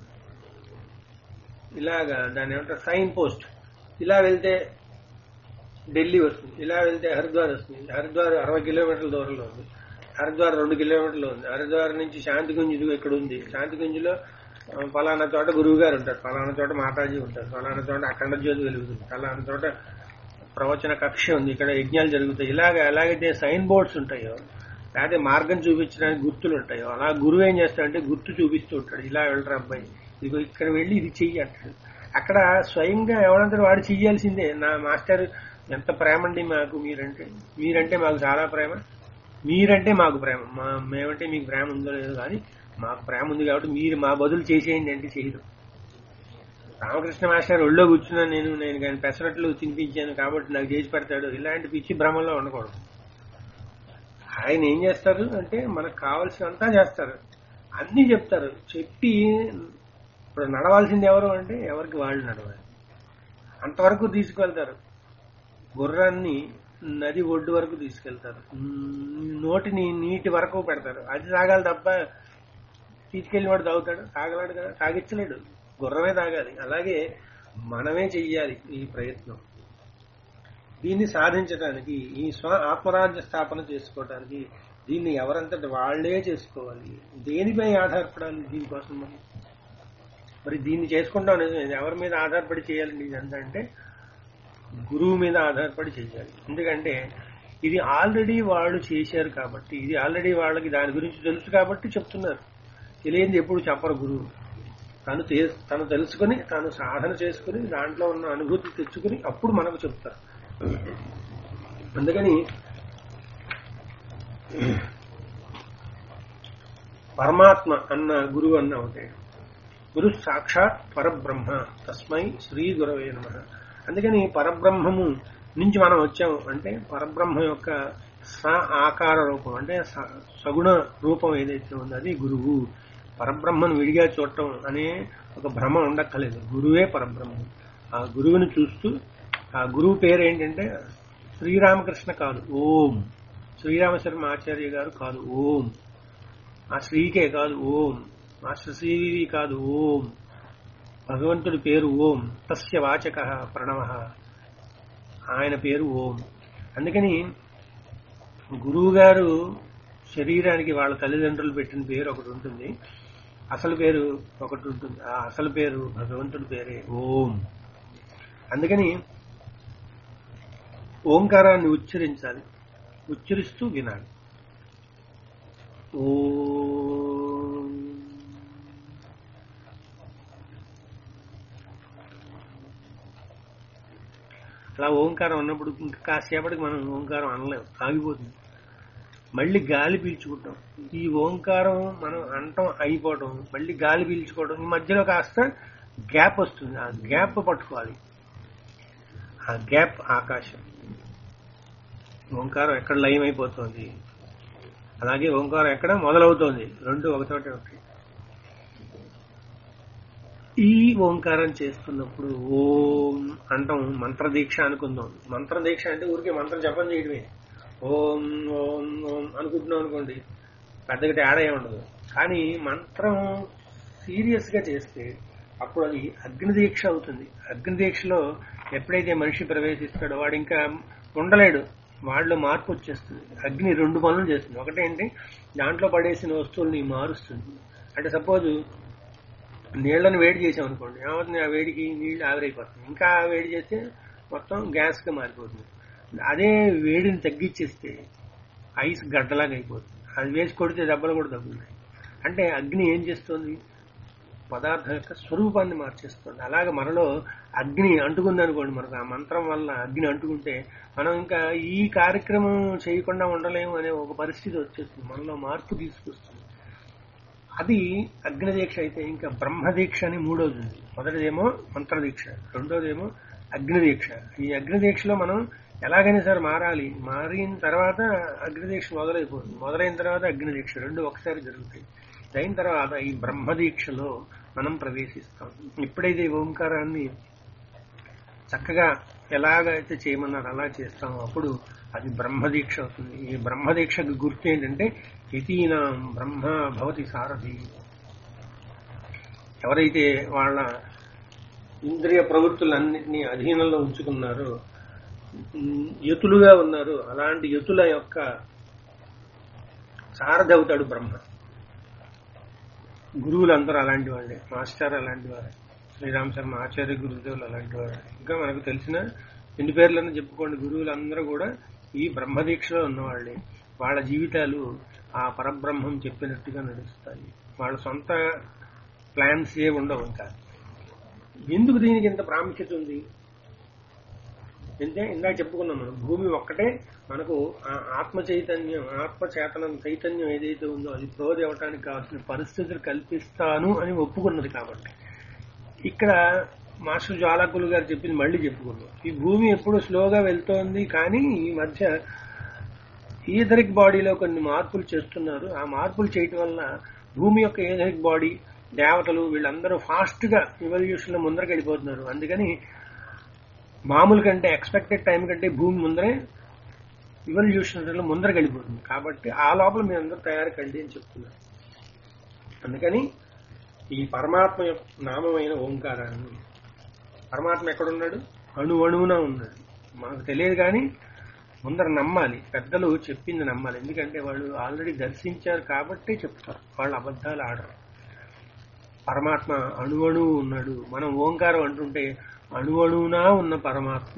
ఇలాగా దాని ఏమంటారు సైన్ పోస్ట్ ఇలా వెళ్తే ఢిల్లీ వస్తుంది ఇలా వెళ్తే హరిద్వార్ వస్తుంది హరిద్వార్ అరవై కిలోమీటర్ల దూరంలో ఉంది హరిద్వార్ రెండు కిలోమీటర్లు ఉంది హరిద్వార్ నుంచి శాంతిగుంజ్ ఇదిగో ఇక్కడ ఉంది శాంతిగుంజ్లో ఆ, ఫలానా చోట గురువు గారు ఉంటారు ఫలానా చోట మాతాజీ ఉంటారు ఫలానా చోట అఖండ జ్యోతి వెలుగుతుంది ఫలానా చోట ప్రవచన కక్ష ఉంది ఇక్కడ యజ్ఞాలు జరుగుతాయి ఇలాగ ఎలాగైతే సైన్ బోర్డ్స్ ఉంటాయో లేకపోతే మార్గం చూపించడానికి గుర్తులు ఉంటాయో అలా గురువు ఏం చేస్తాడంటే గుర్తు చూపిస్తూ ఉంటాడు ఇలా వెళ్ళరా అబ్బాయి ఇదిగో ఇక్కడ వెళ్ళి ఇది చెయ్యి అంటాడు అక్కడ స్వయంగా ఎవరంతా వాడు చెయ్యాల్సిందే నా మాస్టర్ ఎంత ప్రేమ అండి మాకు మీరంటే మీరంటే మాకు చాలా ప్రేమ మీరంటే మాకు ప్రేమ మా మేమంటే మీకు ప్రేమ ఉందో లేదో కానీ మాకు ప్రేమ ఉంది కాబట్టి మీరు మా బదులు చేసేయండి అంటే చేయదు రామకృష్ణ మాస్టర్ ఒళ్ళో కూర్చున్నాను నేను నేను కానీ పెసరట్లు తినిపించాను కాబట్టి నాకు చేసి పెడతాడు ఇలాంటి పిచ్చి భ్రమంలో ఉండకూడదు ఆయన ఏం చేస్తారు అంటే మనకు కావలసినంతా చేస్తారు అన్ని చెప్తారు చెప్పి ఇప్పుడు నడవాల్సింది ఎవరు అంటే ఎవరికి వాళ్ళు నడవాలి అంతవరకు తీసుకువెళ్తారు గుర్రాన్ని నది ఒడ్డు వరకు తీసుకెళ్తారు ఉమ్, నోటిని నీటి వరకు పెడతారు అది తాగాలి తప్ప తీసుకెళ్లి వాడు తాగుతాడు తాగలాడు కదా తాగించలేడు గుర్రమే తాగాలి అలాగే మనమే చెయ్యాలి ఈ ప్రయత్నం దీన్ని సాధించడానికి ఈ స్వ ఆత్మరాజ్య స్థాపన చేసుకోవడానికి దీన్ని ఎవరంతటి వాళ్లే చేసుకోవాలి దేనిపై ఆధారపడాలి దీనికోసం మరి మరి దీన్ని చేసుకుంటాం నిజమే. ఎవరి మీద ఆధారపడి చేయాలండి ఇదంతా అంటే గురువు మీద ఆధారపడి చేయాలి ఎందుకంటే ఇది ఆల్రెడీ వాళ్ళు చేశారు కాబట్టి ఇది ఆల్రెడీ వాళ్ళకి దాని గురించి తెలుసు కాబట్టి చెప్తున్నారు తెలియంది ఎప్పుడు చెప్పరు గురువు తను తే- తను తెలుసుకుని తాను సాధన చేసుకుని దాంట్లో ఉన్న అనుభూతి తెచ్చుకుని అప్పుడు మనకు చెప్తారు అందుకని పరమాత్మ అన్న గురువు అన్న ఒకటే గురు సాక్షాత్ పరబ్రహ్మ తస్మై శ్రీ గురవే నమ అందుకని పరబ్రహ్మము నుంచి మనం వచ్చాము అంటే పరబ్రహ్మ యొక్క స ఆకార రూపం అంటే స- సగుణ రూపం ఏదైతే ఉందో అది గురువు పరబ్రహ్మను విడిగా చూడటం అనే ఒక భ్రమ ఉండక్కలేదు గురువే పరబ్రహ్మం ఆ గురువుని చూస్తూ ఆ గురువు పేరు ఏంటంటే శ్రీరామకృష్ణ కాదు ఓం శ్రీరామశర్మ ఆచార్య గారు కాదు ఓం ఆ శ్రీకే కాదు ఓం మాస్టర్ శ్రీవి కాదు ఓం భగవంతుడి పేరు ఓం తస్య వాచక ప్రణవ ఆయన పేరు ఓం అందుకని గురువు గారు శరీరానికి వాళ్ళ తల్లిదండ్రులు పెట్టిన పేరు ఒకటి ఉంటుంది అసలు పేరు ఒకటి ఉంటుంది ఆ అసలు పేరు భగవంతుడి పేరే ఓం అందుకని ఓంకారాన్ని ఉచ్చరించాలి ఉచ్చరిస్తూ వినాలి ఓం అలా ఓంకారం అన్నప్పుడు ఇంకా కాసేపటికి మనం ఓంకారం అనలేం ఆగిపోతుంది మళ్ళీ గాలి పీల్చుకుంటాం ఈ ఓంకారం మనం అంటం అయిపోవడం మళ్ళీ గాలి పీల్చుకోవడం ఈ మధ్యలో కాస్త గ్యాప్ వస్తుంది ఆ గ్యాప్ పట్టుకోవాలి ఆ గ్యాప్ ఆకాశం ఓంకారం ఎక్కడ లయం అయిపోతుంది అలాగే ఓంకారం ఎక్కడ మొదలవుతోంది రెండు ఒకచోటే ఉంటాయి ఈ ఓంకారం చేస్తున్నప్పుడు ఓం అంటాం మంత్రదీక్ష అనుకుందాం మంత్రదీక్ష అంటే ఊరికే మంత్రం జపం చేయడమే ఓం ఓం ఓం అనుకుంటున్నాం అనుకోండి పెద్దగా తేడా ఏమి ఉండదు కానీ మంత్రం సీరియస్ గా చేస్తే అప్పుడు అది అగ్నిదీక్ష అవుతుంది అగ్నిదీక్షలో ఎప్పుడైతే మనిషి ప్రవేశిస్తాడో వాడు ఇంకా ఉండలేడు వాళ్ళలో మార్పు వచ్చేస్తుంది అగ్ని రెండు పనులు చేస్తుంది ఒకటేంటి దాంట్లో పడేసిన వస్తువుల్ని మారుస్తుంది అంటే సపోజ్ నీళ్లను వేడి చేసాం అనుకోండి ఏమవుతుంది ఆ వేడికి నీళ్లు ఆవిరైపోతుంది ఇంకా వేడి చేస్తే మొత్తం గ్యాస్ గా మారిపోతుంది అదే వేడిని తగ్గించేస్తే ఐస్ గడ్డలాగా అయిపోతుంది అది వేసి కొడితే దెబ్బలు కూడా తగ్గుతాయి అంటే అగ్ని ఏం చేస్తుంది పదార్థం యొక్క స్వరూపాన్ని మార్చేస్తుంది అలాగే మనలో అగ్ని అంటుకుంది అనుకోండి మనకు ఆ మంత్రం వల్ల అగ్ని అంటుకుంటే మనం ఇంకా ఈ కార్యక్రమం చేయకుండా ఉండలేము అనే ఒక పరిస్థితి వచ్చేస్తుంది మనలో మార్పు తీసుకొస్తుంది అది అగ్నిదీక్ష అయితే ఇంకా బ్రహ్మదీక్ష అని మూడోది ఉంది మొదటిదేమో మంత్రదీక్ష రెండోదేమో అగ్నిదీక్ష ఈ అగ్నిదీక్షలో మనం ఎలాగైనా సరే మారాలి మారిన తర్వాత అగ్నిదీక్ష మొదలైపోతుంది మొదలైన తర్వాత అగ్నిదీక్ష రెండు ఒకసారి జరుగుతాయి అయిన తర్వాత ఈ బ్రహ్మదీక్షలో మనం ప్రవేశిస్తాం ఎప్పుడైతే ఈ ఓంకారాన్ని చక్కగా ఎలాగైతే చేయమన్నారు అలా చేస్తామో అప్పుడు అది బ్రహ్మదీక్ష అవుతుంది ఈ బ్రహ్మదీక్షకు గుర్తు ఏంటంటే యతీనాం బ్రహ్మ భవతి సారథి ఎవరైతే వాళ్ళ ఇంద్రియ ప్రవృత్తులన్నింటినీ అధీనంలో ఉంచుకున్నారో ఉమ్, యతులుగా ఉన్నారు అలాంటి యతుల యొక్క సారథి అవుతాడు బ్రహ్మ గురువులందరూ అలాంటి వాళ్ళే మాస్టర్ అలాంటి వారే శ్రీరామ్ శర్మ ఆచార్య గురుదేవులు అలాంటి వారే ఇంకా మనకు తెలిసిన ఎన్ని పేర్లన్నా చెప్పుకోండి గురువులందరూ కూడా ఈ బ్రహ్మదీక్షలో ఉన్నవాళ్ళే వాళ్ళ జీవితాలు ఆ పరబ్రహ్మం చెప్పినట్టుగా నడుస్తాయి వాళ్ళ సొంత ప్లాన్స్ ఏ ఉండవు ఇంకా ఎందుకు దీనికి ఇంత ప్రాముఖ్యత ఉంది అంటే ఇందాక చెప్పుకున్నాం మనం భూమి ఒక్కటే మనకు ఆ ఆత్మ చైతన్యం ఆత్మ చేతనం చైతన్యం ఏదైతే ఉందో అది ప్రోధి అవ్వటానికి కావాల్సిన పరిస్థితులు కల్పిస్తాను అని ఒప్పుకున్నది కాబట్టి ఇక్కడ మాస్టర్ జ్వాలకులు గారు చెప్పింది మళ్ళీ చెప్పుకున్నాం ఈ భూమి ఎప్పుడు స్లోగా వెళ్తోంది కానీ ఈ మధ్య ఈథరిక్ బాడీలో కొన్ని మార్పులు చేస్తున్నారు ఆ మార్పులు చేయటం వల్ల భూమి యొక్క ఈథరిక్ బాడీ దేవతలు వీళ్ళందరూ ఫాస్ట్ గా ఇవల్యూషన్ లో ముందరకు వెళ్ళిపోతున్నారు అందుకని మామూలు కంటే ఎక్స్పెక్టెడ్ టైం కంటే భూమి ముందరే ఇవల్యూషన్ లో ముందరకు వెళ్ళిపోతుంది కాబట్టి ఆ లోపల మీ అందరూ తయారు కండి అని చెప్తున్నారు అందుకని ఈ పరమాత్మ యొక్క నామమైన ఓంకారాన్ని పరమాత్మ ఎక్కడున్నాడు అణు అణువున ఉన్నాడు మనకు తెలియదు కానీ ముందర నమ్మాలి పెద్దలు చెప్పింది నమ్మాలి ఎందుకంటే వాళ్ళు ఆల్రెడీ దర్శించారు కాబట్టి చెప్తారు వాళ్ళు అబద్ధాలు ఆడరు పరమాత్మ అణువణువు ఉన్నాడు మనం ఓంకారం అంటుంటే అణువణువునా ఉన్న పరమాత్మ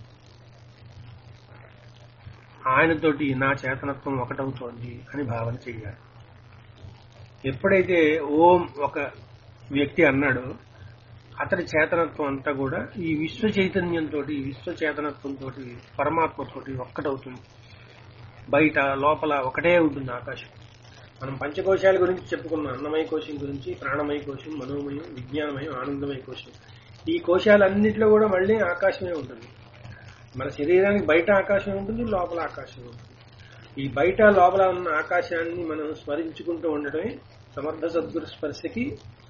ఆయనతోటి నా చేతనత్వం ఒకటవుతోంది అని భావన చెయ్యాలి ఎప్పుడైతే ఓం ఒక వ్యక్తి అన్నాడో అతడి చేతనత్వం అంతా కూడా ఈ విశ్వ చైతన్యంతో ఈ విశ్వ చేతనత్వంతో పరమాత్మతోటి ఒక్కటవుతుంది బయట లోపల ఒకటే ఉంటుంది ఆకాశం మనం పంచకోశాల గురించి చెప్పుకున్నాం అన్నమయ కోశం గురించి ప్రాణమయ కోశం మనోమయం విజ్ఞానమయం ఆనందమయ కోశం ఈ కోశాలన్నింటిలో కూడా మళ్ళీ ఆకాశమే ఉంటుంది మన శరీరానికి బయట ఆకాశం ఉంటుంది లోపల ఆకాశం ఉంటుంది ఈ బయట లోపల ఉన్న ఆకాశాన్ని మనం స్మరించుకుంటూ ఉండడమే సమర్థ సద్గురు స్పర్శకి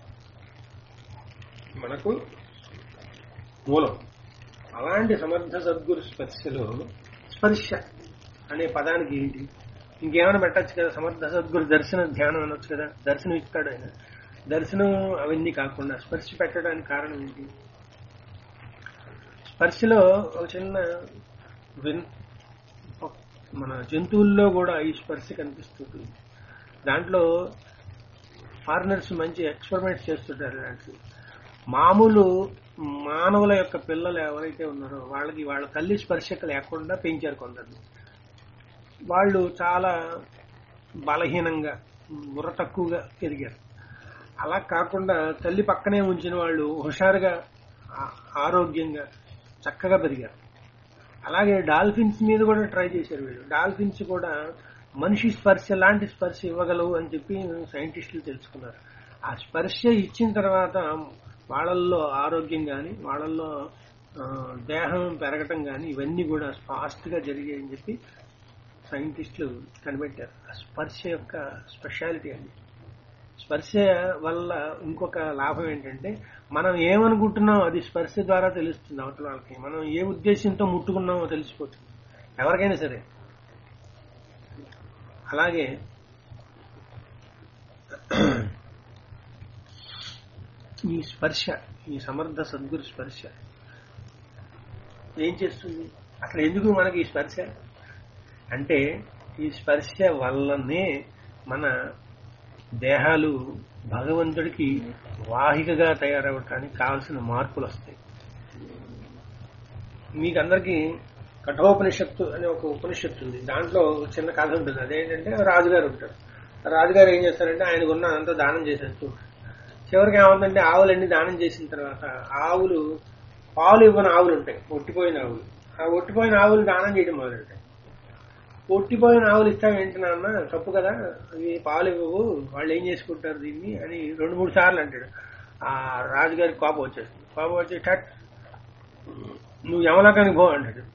మనకు మూలం అలాంటి సమర్థ సద్గురు స్పర్శలో స్పర్శ అనే పదానికి ఏంటి ఇంకేమైనా పెట్టచ్చు కదా సమర్థ సద్గురు దర్శన ధ్యానం అనొచ్చు కదా దర్శనం ఇస్తాడు ఆయన దర్శనం అవన్నీ కాకుండా స్పర్శ పెట్టడానికి కారణం ఏంటి స్పర్శలో ఒక చిన్న విన్ మన జంతువుల్లో కూడా ఈ స్పర్శ కనిపిస్తుంది దాంట్లో ఫారినర్స్ మంచి ఎక్స్పెరిమెంట్స్ చేస్తుంటారు ఇలాంటివి మామూలు మానవుల యొక్క పిల్లలు ఎవరైతే ఉన్నారో వాళ్ళకి వాళ్ళ తల్లి స్పర్శక లేకుండా పెంచారు కొందరు వాళ్ళు చాలా బలహీనంగా బుర్ర తక్కువగా పెరిగారు అలా కాకుండా తల్లి పక్కనే ఉంచిన వాళ్ళు హుషారుగా ఆ- ఆరోగ్యంగా చక్కగా పెరిగారు అలాగే డాల్ఫిన్స్ మీద కూడా ట్రై చేశారు వీళ్ళు డాల్ఫిన్స్ కూడా మనిషి స్పర్శ లాంటి స్పర్శ ఇవ్వగలవు అని చెప్పి సైంటిస్టులు తెలుసుకున్నారు ఆ స్పర్శ ఇచ్చిన తర్వాత వాళ్ళల్లో ఆరోగ్యం కానీ వాళ్ళల్లో ఆ, దేహం పెరగటం కానీ ఇవన్నీ కూడా ఫాస్ట్ గా జరిగాయని చెప్పి సైంటిస్టులు కనిపెట్టారు ఆ స్పర్శ యొక్క స్పెషాలిటీ అండి స్పర్శ వల్ల ఇంకొక లాభం ఏంటంటే మనం ఏమనుకుంటున్నాం అది స్పర్శ ద్వారా తెలుస్తుంది అవతల వాళ్ళకి మనం ఏ ఉద్దేశంతో ముట్టుకున్నామో తెలిసిపోతుంది ఎవరికైనా సరే అలాగే ఈ స్పర్శ ఈ సమర్థ సద్గురు స్పర్శ ఏం చేస్తుంది అసలు ఎందుకు మనకి ఈ స్పర్శ అంటే ఈ స్పర్శ వల్లనే మన దేహాలు భగవంతుడికి వాహికగా తయారవటానికి కావలసిన మార్పులు వస్తాయి మీకు అందరికీ కఠోపనిషత్తు అనే ఒక ఉపనిషత్తు ఉంది దాంట్లో ఒక చిన్న కథ ఉంటుంది అదేంటంటే రాజుగారు ఉంటారు రాజుగారు ఏం చేస్తారంటే ఆయనకున్న అంతా దానం చేసేస్తూ ఉంటారు. చివరికి ఏమవుతుందంటే ఆవులన్నీ దానం చేసిన తర్వాత ఆవులు పాలు ఇవ్వని ఆవులు ఉంటాయి ఒట్టిపోయిన ఆవులు ఆ ఒట్టిపోయిన ఆవులు దానం చేయడం మొదలెట్టాయి ఒట్టిపోయిన ఆవులు ఇస్తాం ఏంటి నాన్న తప్పు కదా అవి పాలు ఇవ్వవు వాళ్ళు ఏం చేసుకుంటారు దీన్ని అని రెండు మూడు సార్లు అంటాడు ఆ రాజుగారికి కోపం వచ్చేస్తుంది కోపం వచ్చి టట్ నువ్వు యమలోకానికి పో అంటాడు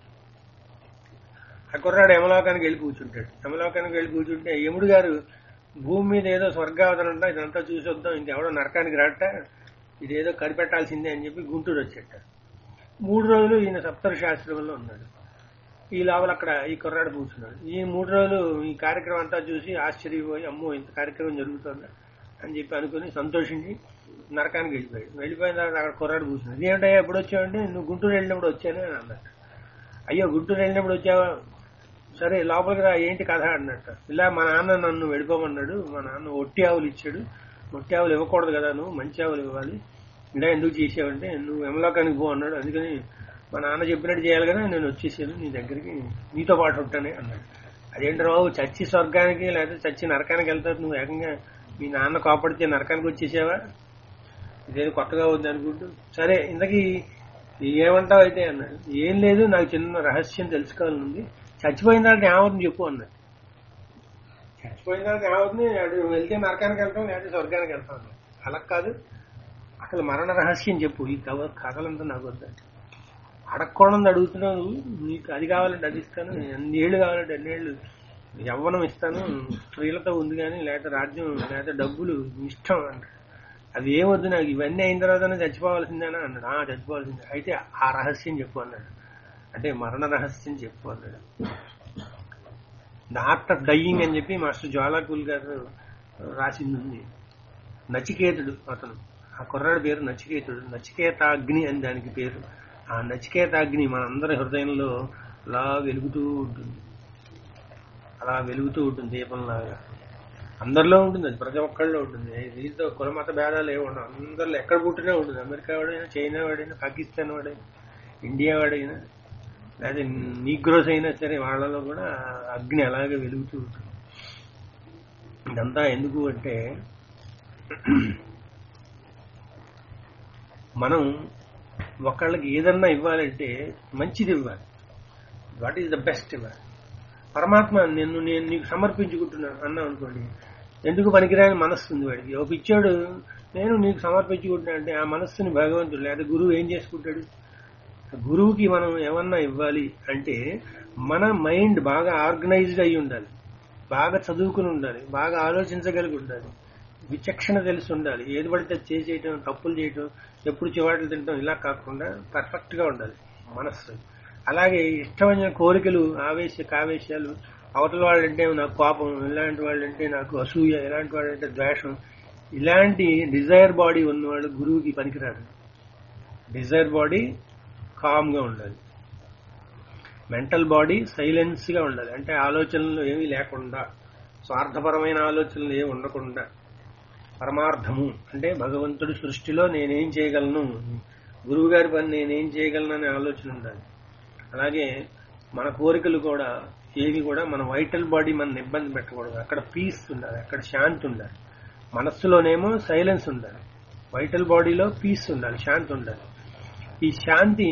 ఆ కుర్రాడు యమలోకానికి వెళ్ళి కూర్చుంటాడు యమలోకానికి వెళ్ళి కూర్చుంటే యముడు గారు భూమి మీద ఏదో స్వర్గావతరం ఉంటా ఇదంతా చూసి వద్దాం ఇంకెవడో నరకానికి రాట ఇదేదో కనిపెట్టాల్సిందే అని చెప్పి గుంటూరు వచ్చేట మూడు రోజులు ఈయన సప్తర్షి ఆశ్రమంలో ఉన్నాడు ఈ లోపల అక్కడ ఈ కుర్రాడు కూర్చున్నాడు ఈ మూడు రోజులు ఈ కార్యక్రమం అంతా చూసి ఆశ్చర్యపోయి అమ్మో ఇంత కార్యక్రమం జరుగుతుందా అని చెప్పి అనుకుని సంతోషించి నరకానికి వెళ్ళిపోయాడు వెళ్ళిపోయిన తర్వాత అక్కడ కుర్రాడు కూర్చున్నాడు ఏంటయ్యా ఎప్పుడు వచ్చావంటే నువ్వు గుంటూరు వెళ్ళినప్పుడు వచ్చాను అని అన్నాడు అయ్యో గుంటూరు వెళ్ళినప్పుడు వచ్చావా సరే లోపలికి రా ఏంటి కథ అన్నట్టు ఇలా మా నాన్న నన్ను వెళ్ళిపోమన్నాడు మా నాన్న ఒట్టి ఆవులు ఇచ్చాడు ఒట్టి ఆవులు ఇవ్వకూడదు కదా నువ్వు మంచి ఆవులు ఇవ్వాలి ఇలా ఎందుకు చేసావంటే నువ్వు ఎమలోకానికి పో అన్నాడు అందుకని మా నాన్న చెప్పినట్టు చేయాలి కదా నేను వచ్చేసాను నీ దగ్గరికి నీతో పాటు ఉంటానే అన్నాడు అదేంటి రావు చచ్చి స్వర్గానికి లేకపోతే చచ్చి నరకానికి వెళ్తావు నువ్వు ఏకంగా మీ నాన్న కోపడితే నరకానికి వచ్చేసావా ఇదేదో కొత్తగా ఉంది అనుకుంటూ సరే ఇంతకీ ఏమంటావు అయితే అన్నాడు ఏం లేదు నాకు చిన్న రహస్యం తెలుసుకోవాలనుంది చచ్చిపోయిన తర్వాత ఏమవుతుంది చెప్పు అన్నాడు చచ్చిపోయిన తర్వాత ఏమవుతుంది అటు నువ్వు వెళ్తే నరకానికి వెళ్తాం లేకపోతే స్వర్గానికి వెళ్తాం అన్నాడు. అలా కాదు అసలు మరణ రహస్యం చెప్పు ఈ కథ కథలంతా నాకు వద్దా అడగకూడదు అడుగుతున్నావు నీకు అది కావాలంటే అది ఇస్తాను ఎన్ని ఏళ్ళు కావాలంటే ఎన్ని ఏళ్ళు యవ్వనం ఇస్తాను స్త్రీలతో ఉంది కానీ లేకపోతే రాజ్యం లేకపోతే డబ్బులు నీ ఇష్టం అంటాడు అది ఏమొద్దు నాకు ఇవన్నీ అయిన తర్వాత చచ్చిపోవాల్సిందేనా అన్నాడు ఆ చచ్చిపోవాల్సిందే అయితే ఆ రహస్యం చెప్పు అన్నాడు అంటే మరణ రహస్యం చెప్పు అన్నాడు ద ఆర్ట్ ఆఫ్ డయ్యింగ్ అని చెప్పి మాస్టర్ జ్వాలాకుల్ గారు రాసింది ఉంది నచికేతుడు అతను ఆ కుర్రాడి పేరు నచికేతుడు నచికేతాగ్ని అని దానికి పేరు ఆ నచికేతాగ్ని మనందరి హృదయంలో అలా వెలుగుతూ ఉంటుంది అలా వెలుగుతూ ఉంటుంది దీపంలాగా అందరిలో ఉంటుంది అది ప్రతి ఒక్కళ్ళలో ఉంటుంది దీంతో కుల మత భేదాలు ఏమి ఉండవు అందరిలో ఎక్కడ పుట్టినా ఉంటుంది అమెరికా వాడైనా చైనా వాడైనా పాకిస్తాన్ వాడైనా ఇండియా వాడైనా లేదా నీగ్రోస్ అయినా సరే వాళ్ళలో కూడా అగ్ని అలాగే వెలుగుతూ ఉంటుంది ఇదంతా ఎందుకు అంటే మనం ఒకళ్ళకి ఏదన్నా ఇవ్వాలంటే మంచిది ఇవ్వాలి వాట్ ఈస్ ద బెస్ట్ ఇవ్వాలి పరమాత్మ నిన్ను నేను నీకు సమర్పించుకుంటున్నాను అన్నాం అనుకోండి ఎందుకు పనికిరాని మనస్సు ఉంది వాడికి ఒక పిచ్చాడు నేను నీకు సమర్పించుకుంటున్నా అంటే ఆ మనస్సుని భగవంతుడు లేదా గురువు ఏం చేసుకుంటాడు గురువుకి మనం ఏమన్నా ఇవ్వాలి అంటే మన మైండ్ బాగా ఆర్గనైజ్డ్ అయి ఉండాలి బాగా చదువుకుని ఉండాలి బాగా ఆలోచించగలిగి ఉండాలి విచక్షణ తెలిసి ఉండాలి ఏది పడితే అది చేసేయటం తప్పులు చేయటం ఎప్పుడు చివాట్లు తినటం ఇలా కాకుండా పర్ఫెక్ట్ గా ఉండాలి మనస్సు అలాగే ఇష్టమైన కోరికలు ఆవేశ కావేశాలు అవతల వాళ్ళంటే నాకు కోపం ఇలాంటి వాళ్ళంటే నాకు అసూయ ఇలాంటి వాళ్ళంటే ద్వేషం ఇలాంటి డిజైర్ బాడీ ఉన్నవాడు గురువుకి పనికిరాడు డిజైర్ బాడీ కామ్ గా ఉండాలి మెంటల్ బాడీ సైలెన్స్ గా ఉండాలి అంటే ఆలోచనలు ఏమీ లేకుండా స్వార్థపరమైన ఆలోచనలు ఏమి ఉండకుండా పరమార్థము అంటే భగవంతుడి సృష్టిలో నేనేం చేయగలను గురువు గారి పని నేనేం చేయగలను అనే ఆలోచన ఉండాలి అలాగే మన కోరికలు కూడా ఏవి కూడా మన వైటల్ బాడీ మన ఇబ్బంది పెట్టకూడదు అక్కడ పీస్ ఉండాలి అక్కడ శాంతి ఉండాలి మనస్సులోనేమో సైలెన్స్ ఉండాలి వైటల్ బాడీలో పీస్ ఉండాలి శాంతి ఉండాలి ఈ శాంతి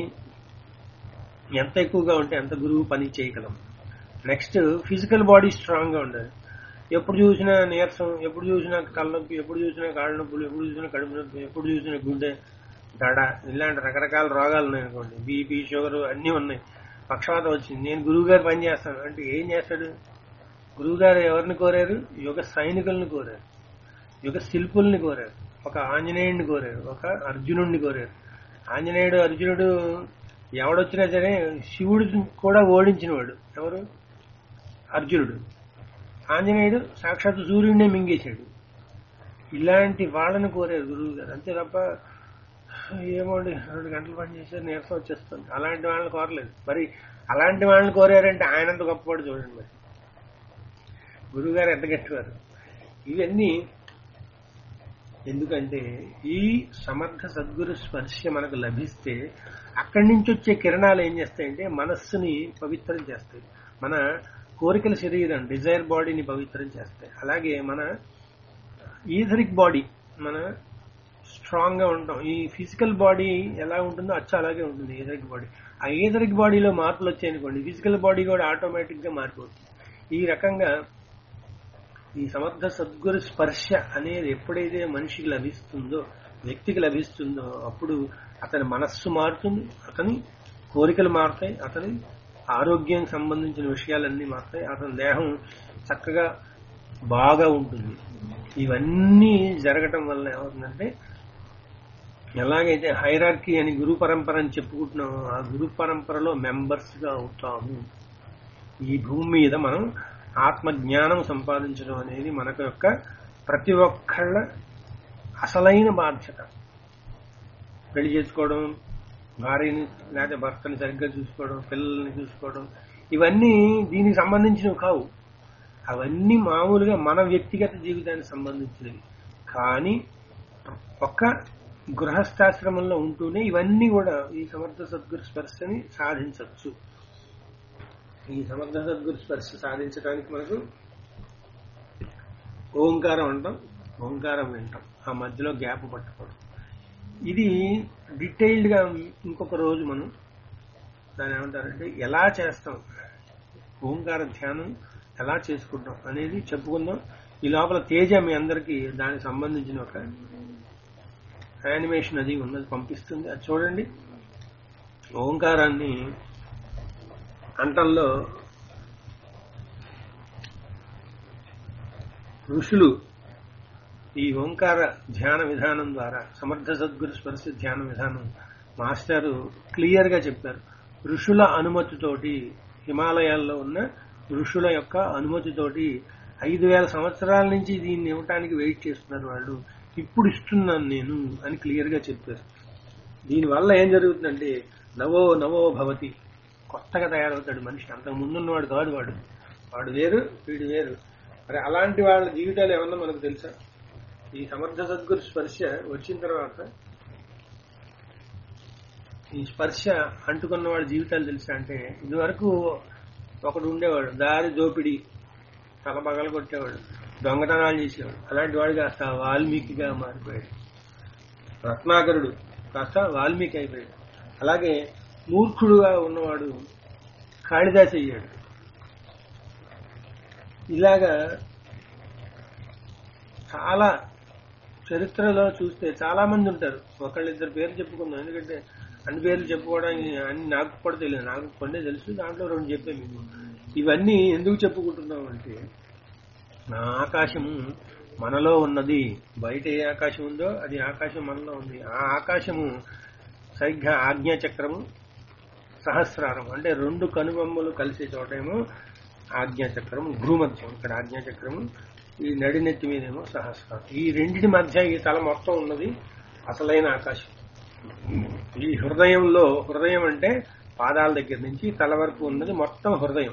ఎంత ఎక్కువగా ఉంటే అంత గురువు పని చేయగలం నెక్స్ట్ ఫిజికల్ బాడీ స్ట్రాంగ్ గా ఉండాలి ఎప్పుడు చూసినా నీరసం ఎప్పుడు చూసినా తలనొప్పి ఎప్పుడు చూసినా కాళ్ళ నొప్పులు ఎప్పుడు చూసినా కడుపు నొప్పి ఎప్పుడు చూసినా గుండె దడ ఇలాంటి రకరకాల రోగాలు ఉన్నాయి అనుకోండి బీపీ షుగర్ అన్నీ ఉన్నాయి పక్షవాతం వచ్చింది నేను గురువు గారు పని చేస్తాను అంటే ఏం చేస్తాడు గురువు గారు ఎవరిని కోరారు యుగ సైనికుల్ని కోరారు యుగ శిల్పుల్ని కోరారు ఒక ఆంజనేయుడిని కోరారు ఒక అర్జునుడిని కోరారు ఆంజనేయుడు అర్జునుడు ఎవడొచ్చినా సరే శివుడు కూడా ఓడించినవాడు ఎవరు అర్జునుడు ఆంజనేయుడు సాక్షాత్ సూర్యుడినే మింగేశాడు ఇలాంటి వాళ్ళని కోరారు గురువు గారు అంతే తప్ప ఏమోండి రెండు గంటలు పని చేశారు నీరసం వచ్చేస్తుంది అలాంటి వాళ్ళని కోరలేదు మరి అలాంటి వాళ్ళని కోరారంటే ఆయనంత గొప్పవాడు చూడండి మరి గురువు గారు ఎంత గట్టివారు ఇవన్నీ ఎందుకంటే ఈ సమర్థ సద్గురు స్పర్శ మనకు లభిస్తే అక్కడి నుంచి వచ్చే కిరణాలు ఏం చేస్తాయంటే మనస్సుని పవిత్రం చేస్తాయి మన కోరికల శరీరం డిజైర్ బాడీని పవిత్రం చేస్తాయి అలాగే మన ఈథరిక్ బాడీ మన స్ట్రాంగ్ గా ఉంటాం ఈ ఫిజికల్ బాడీ ఎలా ఉంటుందో అచ్చ అలాగే ఉంటుంది ఈథరిక్ బాడీ ఆ ఈథరిక్ బాడీలో మార్పులు వచ్చాయనుకోండి ఫిజికల్ బాడీ కూడా ఆటోమేటిక్ గా మారిపోతుంది ఈ రకంగా ఈ సమర్థ సద్గురు స్పర్శ అనేది ఎప్పుడైతే మనిషికి లభిస్తుందో వ్యక్తికి లభిస్తుందో అప్పుడు అతని మనస్సు మారుతుంది అతని కోరికలు మారుతాయి అతని ఆరోగ్యం సంబంధించిన విషయాలన్నీ మారుతాయి అతని దేహం చక్కగా బాగా ఉంటుంది ఇవన్నీ జరగటం వల్ల ఏమవుతుందంటే ఎలాగైతే హైరార్కీ అని గురు పరంపర అని చెప్పుకుంటున్నామో ఆ గురు పరంపరలో మెంబర్స్ గా అవుతాము ఈ భూమి మీద మనం ఆత్మ జ్ఞానం సంపాదించడం అనేది మనకు యొక్క ప్రతి ఒక్కళ్ళ అసలైన బాధ్యత పెళ్లి చేసుకోవడం భార్యని లేకపోతే భర్తని సరిగ్గా చూసుకోవడం పిల్లల్ని చూసుకోవడం ఇవన్నీ దీనికి సంబంధించినవి కావు అవన్నీ మామూలుగా మన వ్యక్తిగత జీవితానికి సంబంధించినవి కానీ ఒక్క గృహస్థాశ్రమంలో ఉంటూనే ఇవన్నీ కూడా ఈ సమర్థ సద్గురు స్పర్శని సాధించవచ్చు ఈ సమర్థ సద్గురు స్పర్శ సాధించడానికి మనకు ఓంకారం అంటాం ఓంకారం వింటాం ఆ మధ్యలో గ్యాప్ పట్టుకోవడం ఇది డీటెయిల్డ్ గా ఇంకొక రోజు మనం దాని ఏమంటారంటే ఎలా చేస్తాం ఓంకార ధ్యానం ఎలా చేసుకుంటాం అనేది చెప్పుకుందాం ఈ లోపల తేజ మీ అందరికీ దానికి సంబంధించిన ఒక యానిమేషన్ అది ఉన్నది పంపిస్తుంది అది చూడండి ఓంకారాన్ని అంటంలో ఋషులు ఈ ఓంకార ధ్యాన విధానం ద్వారా సమర్థ సద్గురు స్పర్శ ధ్యాన విధానం మాస్టారు క్లియర్ గా చెప్పారు ఋషుల అనుమతితోటి హిమాలయాల్లో ఉన్న ఋషుల యొక్క అనుమతితోటి ఐదు వేల సంవత్సరాల నుంచి దీన్ని ఇవ్వటానికి వెయిట్ చేస్తున్నారు వాళ్ళు ఇప్పుడు ఇస్తున్నాను నేను అని క్లియర్ గా చెప్పారు దీనివల్ల ఏం జరుగుతుందంటే నవో నవో భవతి కొత్తగా తయారవుతాడు మనిషి అంతకు ముందున్నవాడు కాదు వాడు వాడు వేరు వీడు వేరు మరి అలాంటి వాళ్ళ జీవితాలు ఏమన్నా మనకు తెలుసా ఈ సమర్థ సద్గురు స్పర్శ వచ్చిన తర్వాత ఈ స్పర్శ అంటుకున్న వాడి జీవితాలు తెలుసా అంటే ఇదివరకు ఒకడు ఉండేవాడు దారి దోపిడి తల పగల కొట్టేవాడు దొంగతనాలు చేసేవాడు అలాంటి వాడు కాస్త వాల్మీకిగా మారిపోయాడు రత్నాకరుడు కాస్త వాల్మీకి అయిపోయాడు అలాగే మూర్ఖుడుగా ఉన్నవాడు కాళిదాస్ అయ్యాడు ఇలాగా చాలా చరిత్రలో చూస్తే చాలా మంది ఉంటారు ఒకళ్ళిద్దరు పేర్లు చెప్పుకుందాం ఎందుకంటే అన్ని పేర్లు చెప్పుకోవడానికి అన్ని నాకు కూడా తెలియదు నాకు కొన్ని తెలుసు దాంట్లో రెండు చెప్పే మీకు ఇవన్నీ ఎందుకు చెప్పుకుంటున్నాం అంటే నా ఆకాశము మనలో ఉన్నది బయట ఏ ఆకాశం ఉందో అది ఆకాశం మనలో ఉంది ఆ ఆకాశము సరిగ్గా ఆజ్ఞా చక్రము సహస్రారం అంటే రెండు కనుబొమ్మలు కలిసే చోటేమో ఆజ్ఞా చక్రము భ్రూమధ్యం ఇక్కడ ఆజ్ఞా చక్రము ఈ నడినెత్తి మీదేమో సహస్రారం ఈ రెండిటి మధ్య ఈ తల మొత్తం ఉన్నది అసలైన ఆకాశం ఈ హృదయంలో హృదయం అంటే పాదాల దగ్గర నుంచి తల వరకు ఉన్నది మొత్తం హృదయం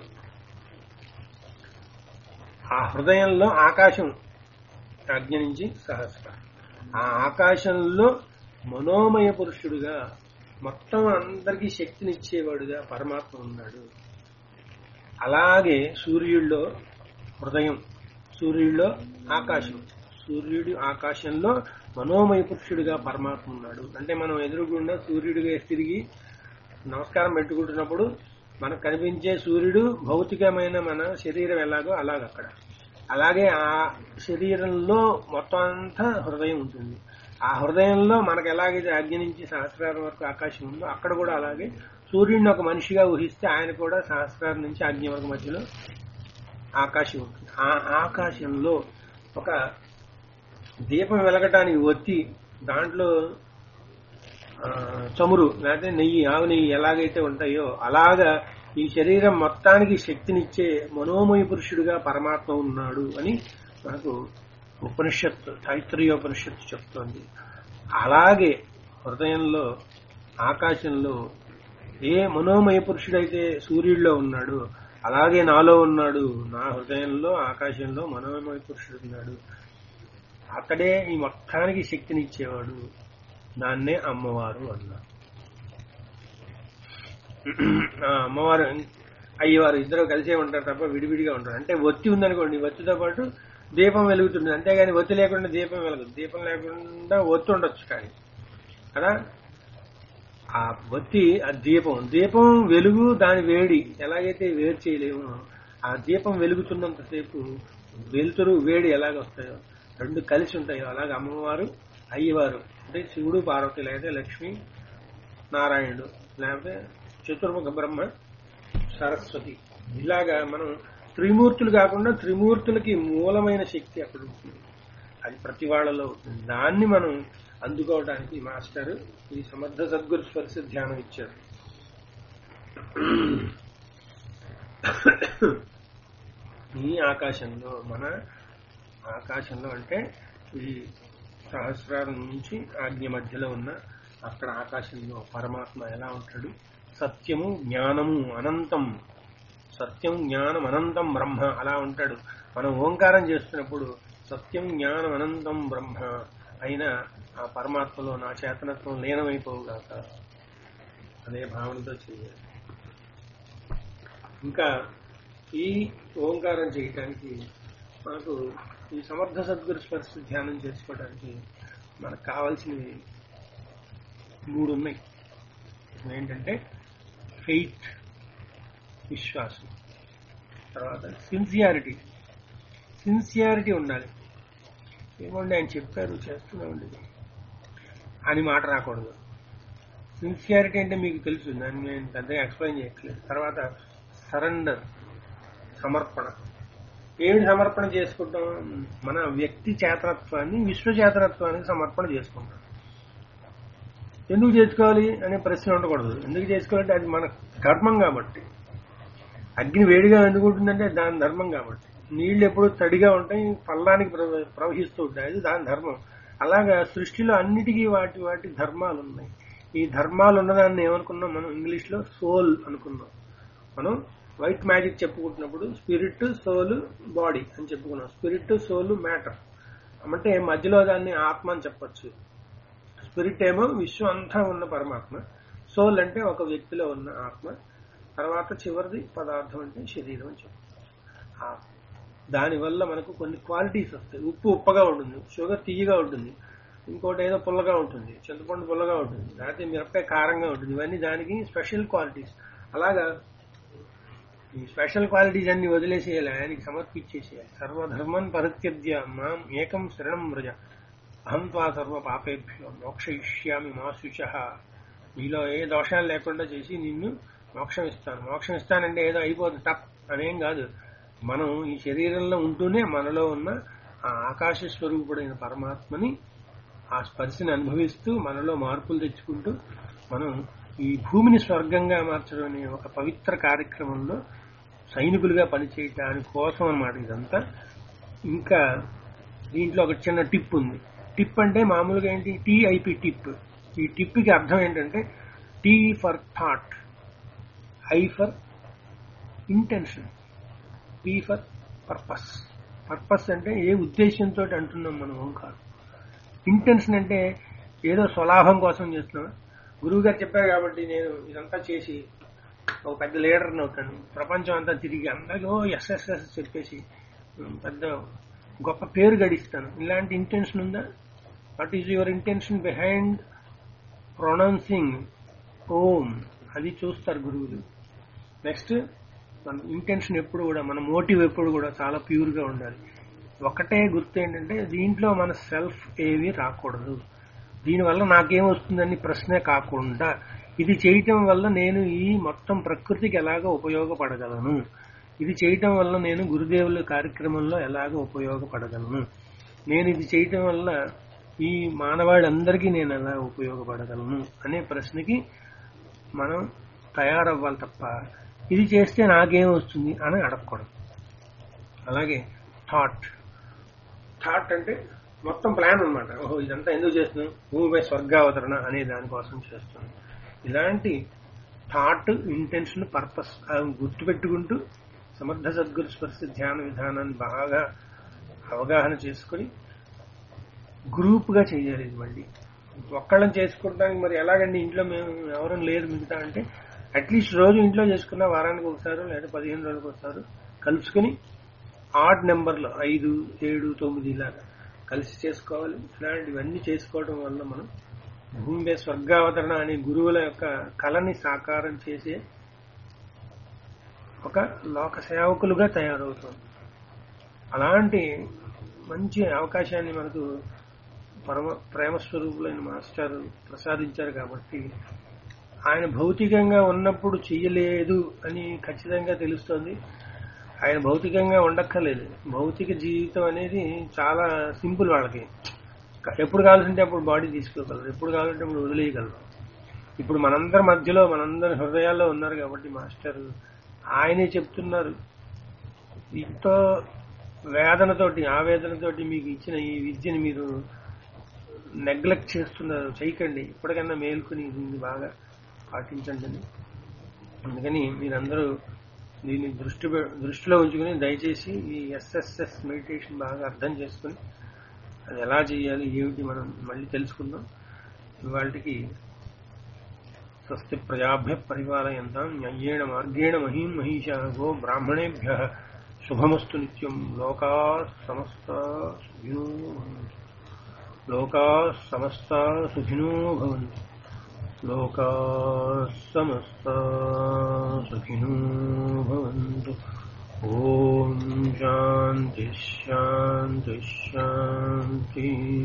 ఆ హృదయంలో ఆకాశం అగ్ని నుంచి సహస్రం ఆ ఆకాశంలో మనోమయ పురుషుడుగా మొత్తం అందరికీ శక్తినిచ్చేవాడుగా పరమాత్మ ఉన్నాడు అలాగే సూర్యుడిలో హృదయం సూర్యుడిలో ఆకాశం సూర్యుడు ఆకాశంలో మనోమయ పురుషుడిగా పరమాత్మ ఉన్నాడు అంటే మనం ఎదురుగుండా సూర్యుడిగా తిరిగి నమస్కారం పెట్టుకుంటున్నప్పుడు మనకు కనిపించే సూర్యుడు భౌతికమైన మన శరీరం ఎలాగో అలాగక్కడ అలాగే ఆ శరీరంలో మొత్తం అంతా హృదయం ఉంటుంది ఆ హృదయంలో మనకు ఎలాగైతే అగ్ని నుంచి సహస్రారం వరకు ఆకాశం ఉందో అక్కడ కూడా అలాగే సూర్యుడిని ఒక మనిషిగా ఊహిస్తే ఆయన కూడా సహస్రారం నుంచి అగ్ని వరకు మధ్యలో ఆకాశం ఉంటుంది ఆ ఆకాశంలో ఒక దీపం వెలగటానికి ఒత్తి దాంట్లో ఆ, చమురు లేకపోతే నెయ్యి ఆవు నెయ్యి ఎలాగైతే ఉంటాయో అలాగా ఈ శరీరం మొత్తానికి శక్తినిచ్చే మనోమయ పురుషుడిగా పరమాత్మ ఉన్నాడు అని మనకు ఉపనిషత్తు తైత్రీయోపనిషత్తు చెప్తోంది అలాగే హృదయంలో ఆకాశంలో ఏ మనోమయ పురుషుడైతే సూర్యుడిలో ఉన్నాడు అలాగే నాలో ఉన్నాడు నా హృదయంలో ఆకాశంలో మనోమయ పురుషుడు ఉన్నాడు అతడే ఈ మొత్తానికి శక్తినిచ్చేవాడు దాన్నే అమ్మవారు అన్నారు ఆ అమ్మవారు అయ్యవారు ఇద్దరు కలిసే ఉంటారు తప్ప విడివిడిగా ఉంటారు అంటే ఒత్తి ఉందనుకోండి ఒత్తితో పాటు దీపం వెలుగుతుంది అంతేగాని ఒత్తి లేకుండా దీపం వెలగదు దీపం లేకుండా ఒత్తి ఉండొచ్చు కానీ కదా ఆ ఒత్తి ఆ దీపం దీపం వెలుగు దాని వేడి ఎలాగైతే వేడి చేయలేమో ఆ దీపం వెలుగుతున్నంతసేపు వెలుతురు వేడి ఎలాగ వస్తాయో రెండు కలిసి ఉంటాయో అలాగే అమ్మవారు అయ్యవారు అంటే శివుడు పార్వతి లేకపోతే లక్ష్మి నారాయణుడు లేకపోతే చతుర్ముఖ బ్రహ్మ సరస్వతి ఇలాగా మనం త్రిమూర్తులు కాకుండా త్రిమూర్తులకి మూలమైన శక్తి అక్కడ ఉంటుంది అది ప్రతి వాళ్ళలో ఉంటుంది దాన్ని మనం అందుకోవడానికి మాస్టర్ ఈ సమర్థ సద్గురు స్పర్శ ధ్యానం ఇచ్చారు ఈ ఆకాశంలో మన ఆకాశంలో అంటే ఈ సహస్రారం నుంచి ఆజ్ఞ మధ్యలో ఉన్న అక్కడ ఆకాశంలో పరమాత్మ ఎలా ఉంటాడు సత్యము జ్ఞానము అనంతం సత్యం జ్ఞానం అనంతం బ్రహ్మ అలా ఉంటాడు మనం ఓంకారం చేస్తున్నప్పుడు సత్యం జ్ఞానం అనంతం బ్రహ్మ అయిన ఆ పరమాత్మలో నా చేతనత్వం లీనమైపోవుగాక అనే భావనతో చేయాలి ఇంకా ఈ ఓంకారం చేయటానికి మనకు ఈ సమర్థ సద్గురు స్పర్శ ధ్యానం చేసుకోవడానికి మనకు కావాల్సినవి మూడు ఉన్నాయి ఏంటంటే ఫెయిత్ విశ్వాసం తర్వాత సిన్సియారిటీ సిన్సియారిటీ ఉండాలి ఏమండి ఆయన చెప్పారు చేస్తూనే ఉండేది అని మాట రాకూడదు సిన్సియారిటీ అంటే మీకు తెలుసు దాన్ని నేను పెద్దగా ఎక్స్ప్లెయిన్ చేయట్లేదు తర్వాత సరెండర్ సమర్పణ ఏమిటి సమర్పణ చేసుకుంటాం మన వ్యక్తి చేతనత్వాన్ని విశ్వ చేతనత్వానికి సమర్పణ చేసుకుంటాం ఎందుకు చేసుకోవాలి అనే ప్రశ్న ఉండకూడదు ఎందుకు చేసుకోవాలంటే అది మన ధర్మం కాబట్టి అగ్ని వేడిగా ఎందుకు ఉంటుందంటే దాని ధర్మం కాబట్టి నీళ్లు ఎప్పుడు తడిగా ఉంటాయి పల్లానికి ప్రవ- ప్రవహిస్తూ ఉంటాయి అది దాని ధర్మం అలాగా సృష్టిలో అన్నిటికీ వాటి వాటి ధర్మాలు ఉన్నాయి ఈ ధర్మాలు ఉన్నదాన్ని ఏమనుకున్నాం మనం ఇంగ్లీష్ లో సోల్ అనుకున్నాం మనం వైట్ మ్యాజిక్ చెప్పుకుంటున్నప్పుడు స్పిరిట్ సోల్ బాడీ అని చెప్పుకున్నాం స్పిరిట్ సోల్ మ్యాటర్ అంటే మధ్యలో దాన్ని ఆత్మ అని చెప్పొచ్చు స్పిరిట్ ఏమో విశ్వం అంతా ఉన్న పరమాత్మ సోల్ అంటే ఒక వ్యక్తిలో ఉన్న ఆత్మ తర్వాత చివరిది పదార్థం అంటే శరీరం అని చెప్పచ్చు ఆ దానివల్ల మనకు కొన్ని క్వాలిటీస్ వస్తాయి ఉప్పు ఉప్పగా ఉంటుంది షుగర్ తీయగా ఉంటుంది ఇంకోటి ఏదో పుల్లగా ఉంటుంది చింతపండు పుల్లగా ఉంటుంది లేకపోతే మిరపకాయ కారంగా ఉంటుంది ఇవన్నీ దానికి స్పెషల్ క్వాలిటీస్ అలాగా ఈ స్పెషల్ క్వాలిటీస్ అన్ని వదిలేసేయాలి ఆయనకి సమర్పించేసేయాలి సర్వధర్మన్ పరిత్యజ్య మాం ఏకం శరణం వ్రజ అహం త్వా సర్వ పాపేభ్యో మోక్షయిష్యామి మా శుచ నీలో ఏ దోషాలు లేకుండా చేసి నిన్ను మోక్షం ఇస్తాను మోక్షం ఇస్తానంటే ఏదో అయిపోతుంది టప్ అనేం కాదు మనం ఈ శరీరంలో ఉంటూనే మనలో ఉన్న ఆ ఆకాశ స్వరూపుడైన పరమాత్మని ఆ స్పర్శని అనుభవిస్తూ మనలో మార్పులు తెచ్చుకుంటూ మనం ఈ భూమిని స్వర్గంగా మార్చడం అనే ఒక పవిత్ర కార్యక్రమంలో సైనికులుగా పనిచేయటానికి కోసం అన్నమాట ఇదంతా ఇంకా దీంట్లో ఒక చిన్న టిప్ ఉంది టిప్ అంటే మామూలుగా ఏంటి టీఐపి టిప్ ఈ టిప్కి అర్థం ఏంటంటే T for thought I for intention P for purpose purpose అంటే ఏ ఉద్దేశంతో అంటున్నాం మనం ఓంకారం ఇంటెన్షన్ అంటే ఏదో స్వలాభం కోసం చేస్తున్నాం గురువు గారు చెప్పారు కాబట్టి నేను ఇదంతా చేసి ఒక పెద్ద లీడర్ని అవుతాను ప్రపంచం అంతా తిరిగి అందరికీ ఎస్ఎస్ఎస్ చెప్పేసి ఉమ్, పెద్ద గొప్ప పేరు గడిస్తాను ఇలాంటి ఇంటెన్షన్ ఉందా what is your intention behind pronouncing Om అది చూస్తారు గురువులు నెక్స్ట్ మన ఇంటెన్షన్ ఎప్పుడు కూడా మన మోటివ్ ఎప్పుడు కూడా చాలా ప్యూర్ గా ఉండాలి ఒకటే గుర్తు ఏంటంటే దీంట్లో మన సెల్ఫ్ ఏవి రాకూడదు దీనివల్ల నాకేం వస్తుందని ప్రశ్నే కాకుండా ఇది చేయటం వల్ల నేను ఈ మొత్తం ప్రకృతికి ఎలాగ ఉపయోగపడగలను ఇది చేయటం వల్ల నేను గురుదేవుల కార్యక్రమంలో ఎలాగ ఉపయోగపడగలను నేను ఇది చేయటం వల్ల ఈ మానవాళందరికీ నేను ఎలా ఉపయోగపడగలను అనే ప్రశ్నకి మనం తయారవ్వాలి తప్ప ఇది చేస్తే నాకేం వస్తుంది అని అడగకూడదు అలాగే థాట్ థాట్ అంటే మొత్తం ప్లాన్ అన్నమాట ఓహో ఇదంతా ఎందుకు చేస్తున్నాం భూమిపై స్వర్గావతరణ అనే దానికోసం చేస్తున్నాం ఇలాంటి థాట్ ఇంటెన్షన్ పర్పస్ గుర్తుపెట్టుకుంటూ సమర్థ సద్గురు స్పర్శ ధ్యాన విధానాన్ని బాగా అవగాహన చేసుకుని గ్రూప్ గా చేయాలి ఇది మళ్ళీ ఒక్కళ్ళని చేసుకోవడానికి మరి ఎలాగండి ఇంట్లో మేము ఎవరు లేరు మిగతా అంటే అట్లీస్ట్ రోజు ఇంట్లో చేసుకున్న వారానికి ఒకసారి లేదా పదిహేను రోజులకు ఒకసారి కలుసుకుని ఆడ్ నెంబర్లో ఐదు ఏడు తొమ్మిది ఇలాగా కలిసి చేసుకోవాలి ఇలాంటివన్నీ చేసుకోవడం వల్ల మనం భూమి మీద స్వర్గావతరణ అనే గురువుల యొక్క కళని సాకారం చేసే ఒక లోక సేవకులుగా తయారవుతుంది అలాంటి మంచి అవకాశాన్ని మనకు పరమ ప్రేమ స్వరూపులైన మాస్టర్ ప్రసాదించారు కాబట్టి ఆయన భౌతికంగా ఉన్నప్పుడు చెయ్యలేదు అని ఖచ్చితంగా తెలుస్తోంది ఆయన భౌతికంగా ఉండక్కర్లేదు భౌతిక జీవితం అనేది చాలా సింపుల్ వాళ్ళకి ఎప్పుడు కావాలంటే అప్పుడు బాడీ తీసుకోగలరు ఎప్పుడు కావాలంటే అప్పుడు వదిలేయగలరు ఇప్పుడు మనందరి మధ్యలో మనందరి హృదయాల్లో ఉన్నారు కాబట్టి మాస్టర్ ఆయనే చెప్తున్నారు ఎంతో వేదనతోటి ఆవేదనతోటి మీకు ఇచ్చిన ఈ విద్యని మీరు నెగ్లెక్ట్ చేస్తున్నారు చేయకండి ఇప్పటికన్నా మేల్కొని దీన్ని బాగా పాటించండి అని అందుకని మీరందరూ దీన్ని దృష్టి పె- దృష్టిలో ఉంచుకుని దయచేసి ఈ ఎస్ఎస్ఎస్ మెడిటేషన్ బాగా అర్థం చేసుకుని అది ఎలా చేయాలి ఏమిటి మనం మళ్ళీ తెలుసుకుందాం ఇవాళకి స్వస్తి ప్రజాభ్య పరిపాలయంతాం న్యాయేణ మార్గేణ మహీం మహిషా గో బ్రాహ్మణేభ్య శుభమస్తు నిత్యం లోకా సమస్త సుఖినో భవంతు. లోకా సమస్త సుఖినో భవంతు లోకా సమస్త సుఖినో భవంతు ఓం శాంతి శాంతి శాంతి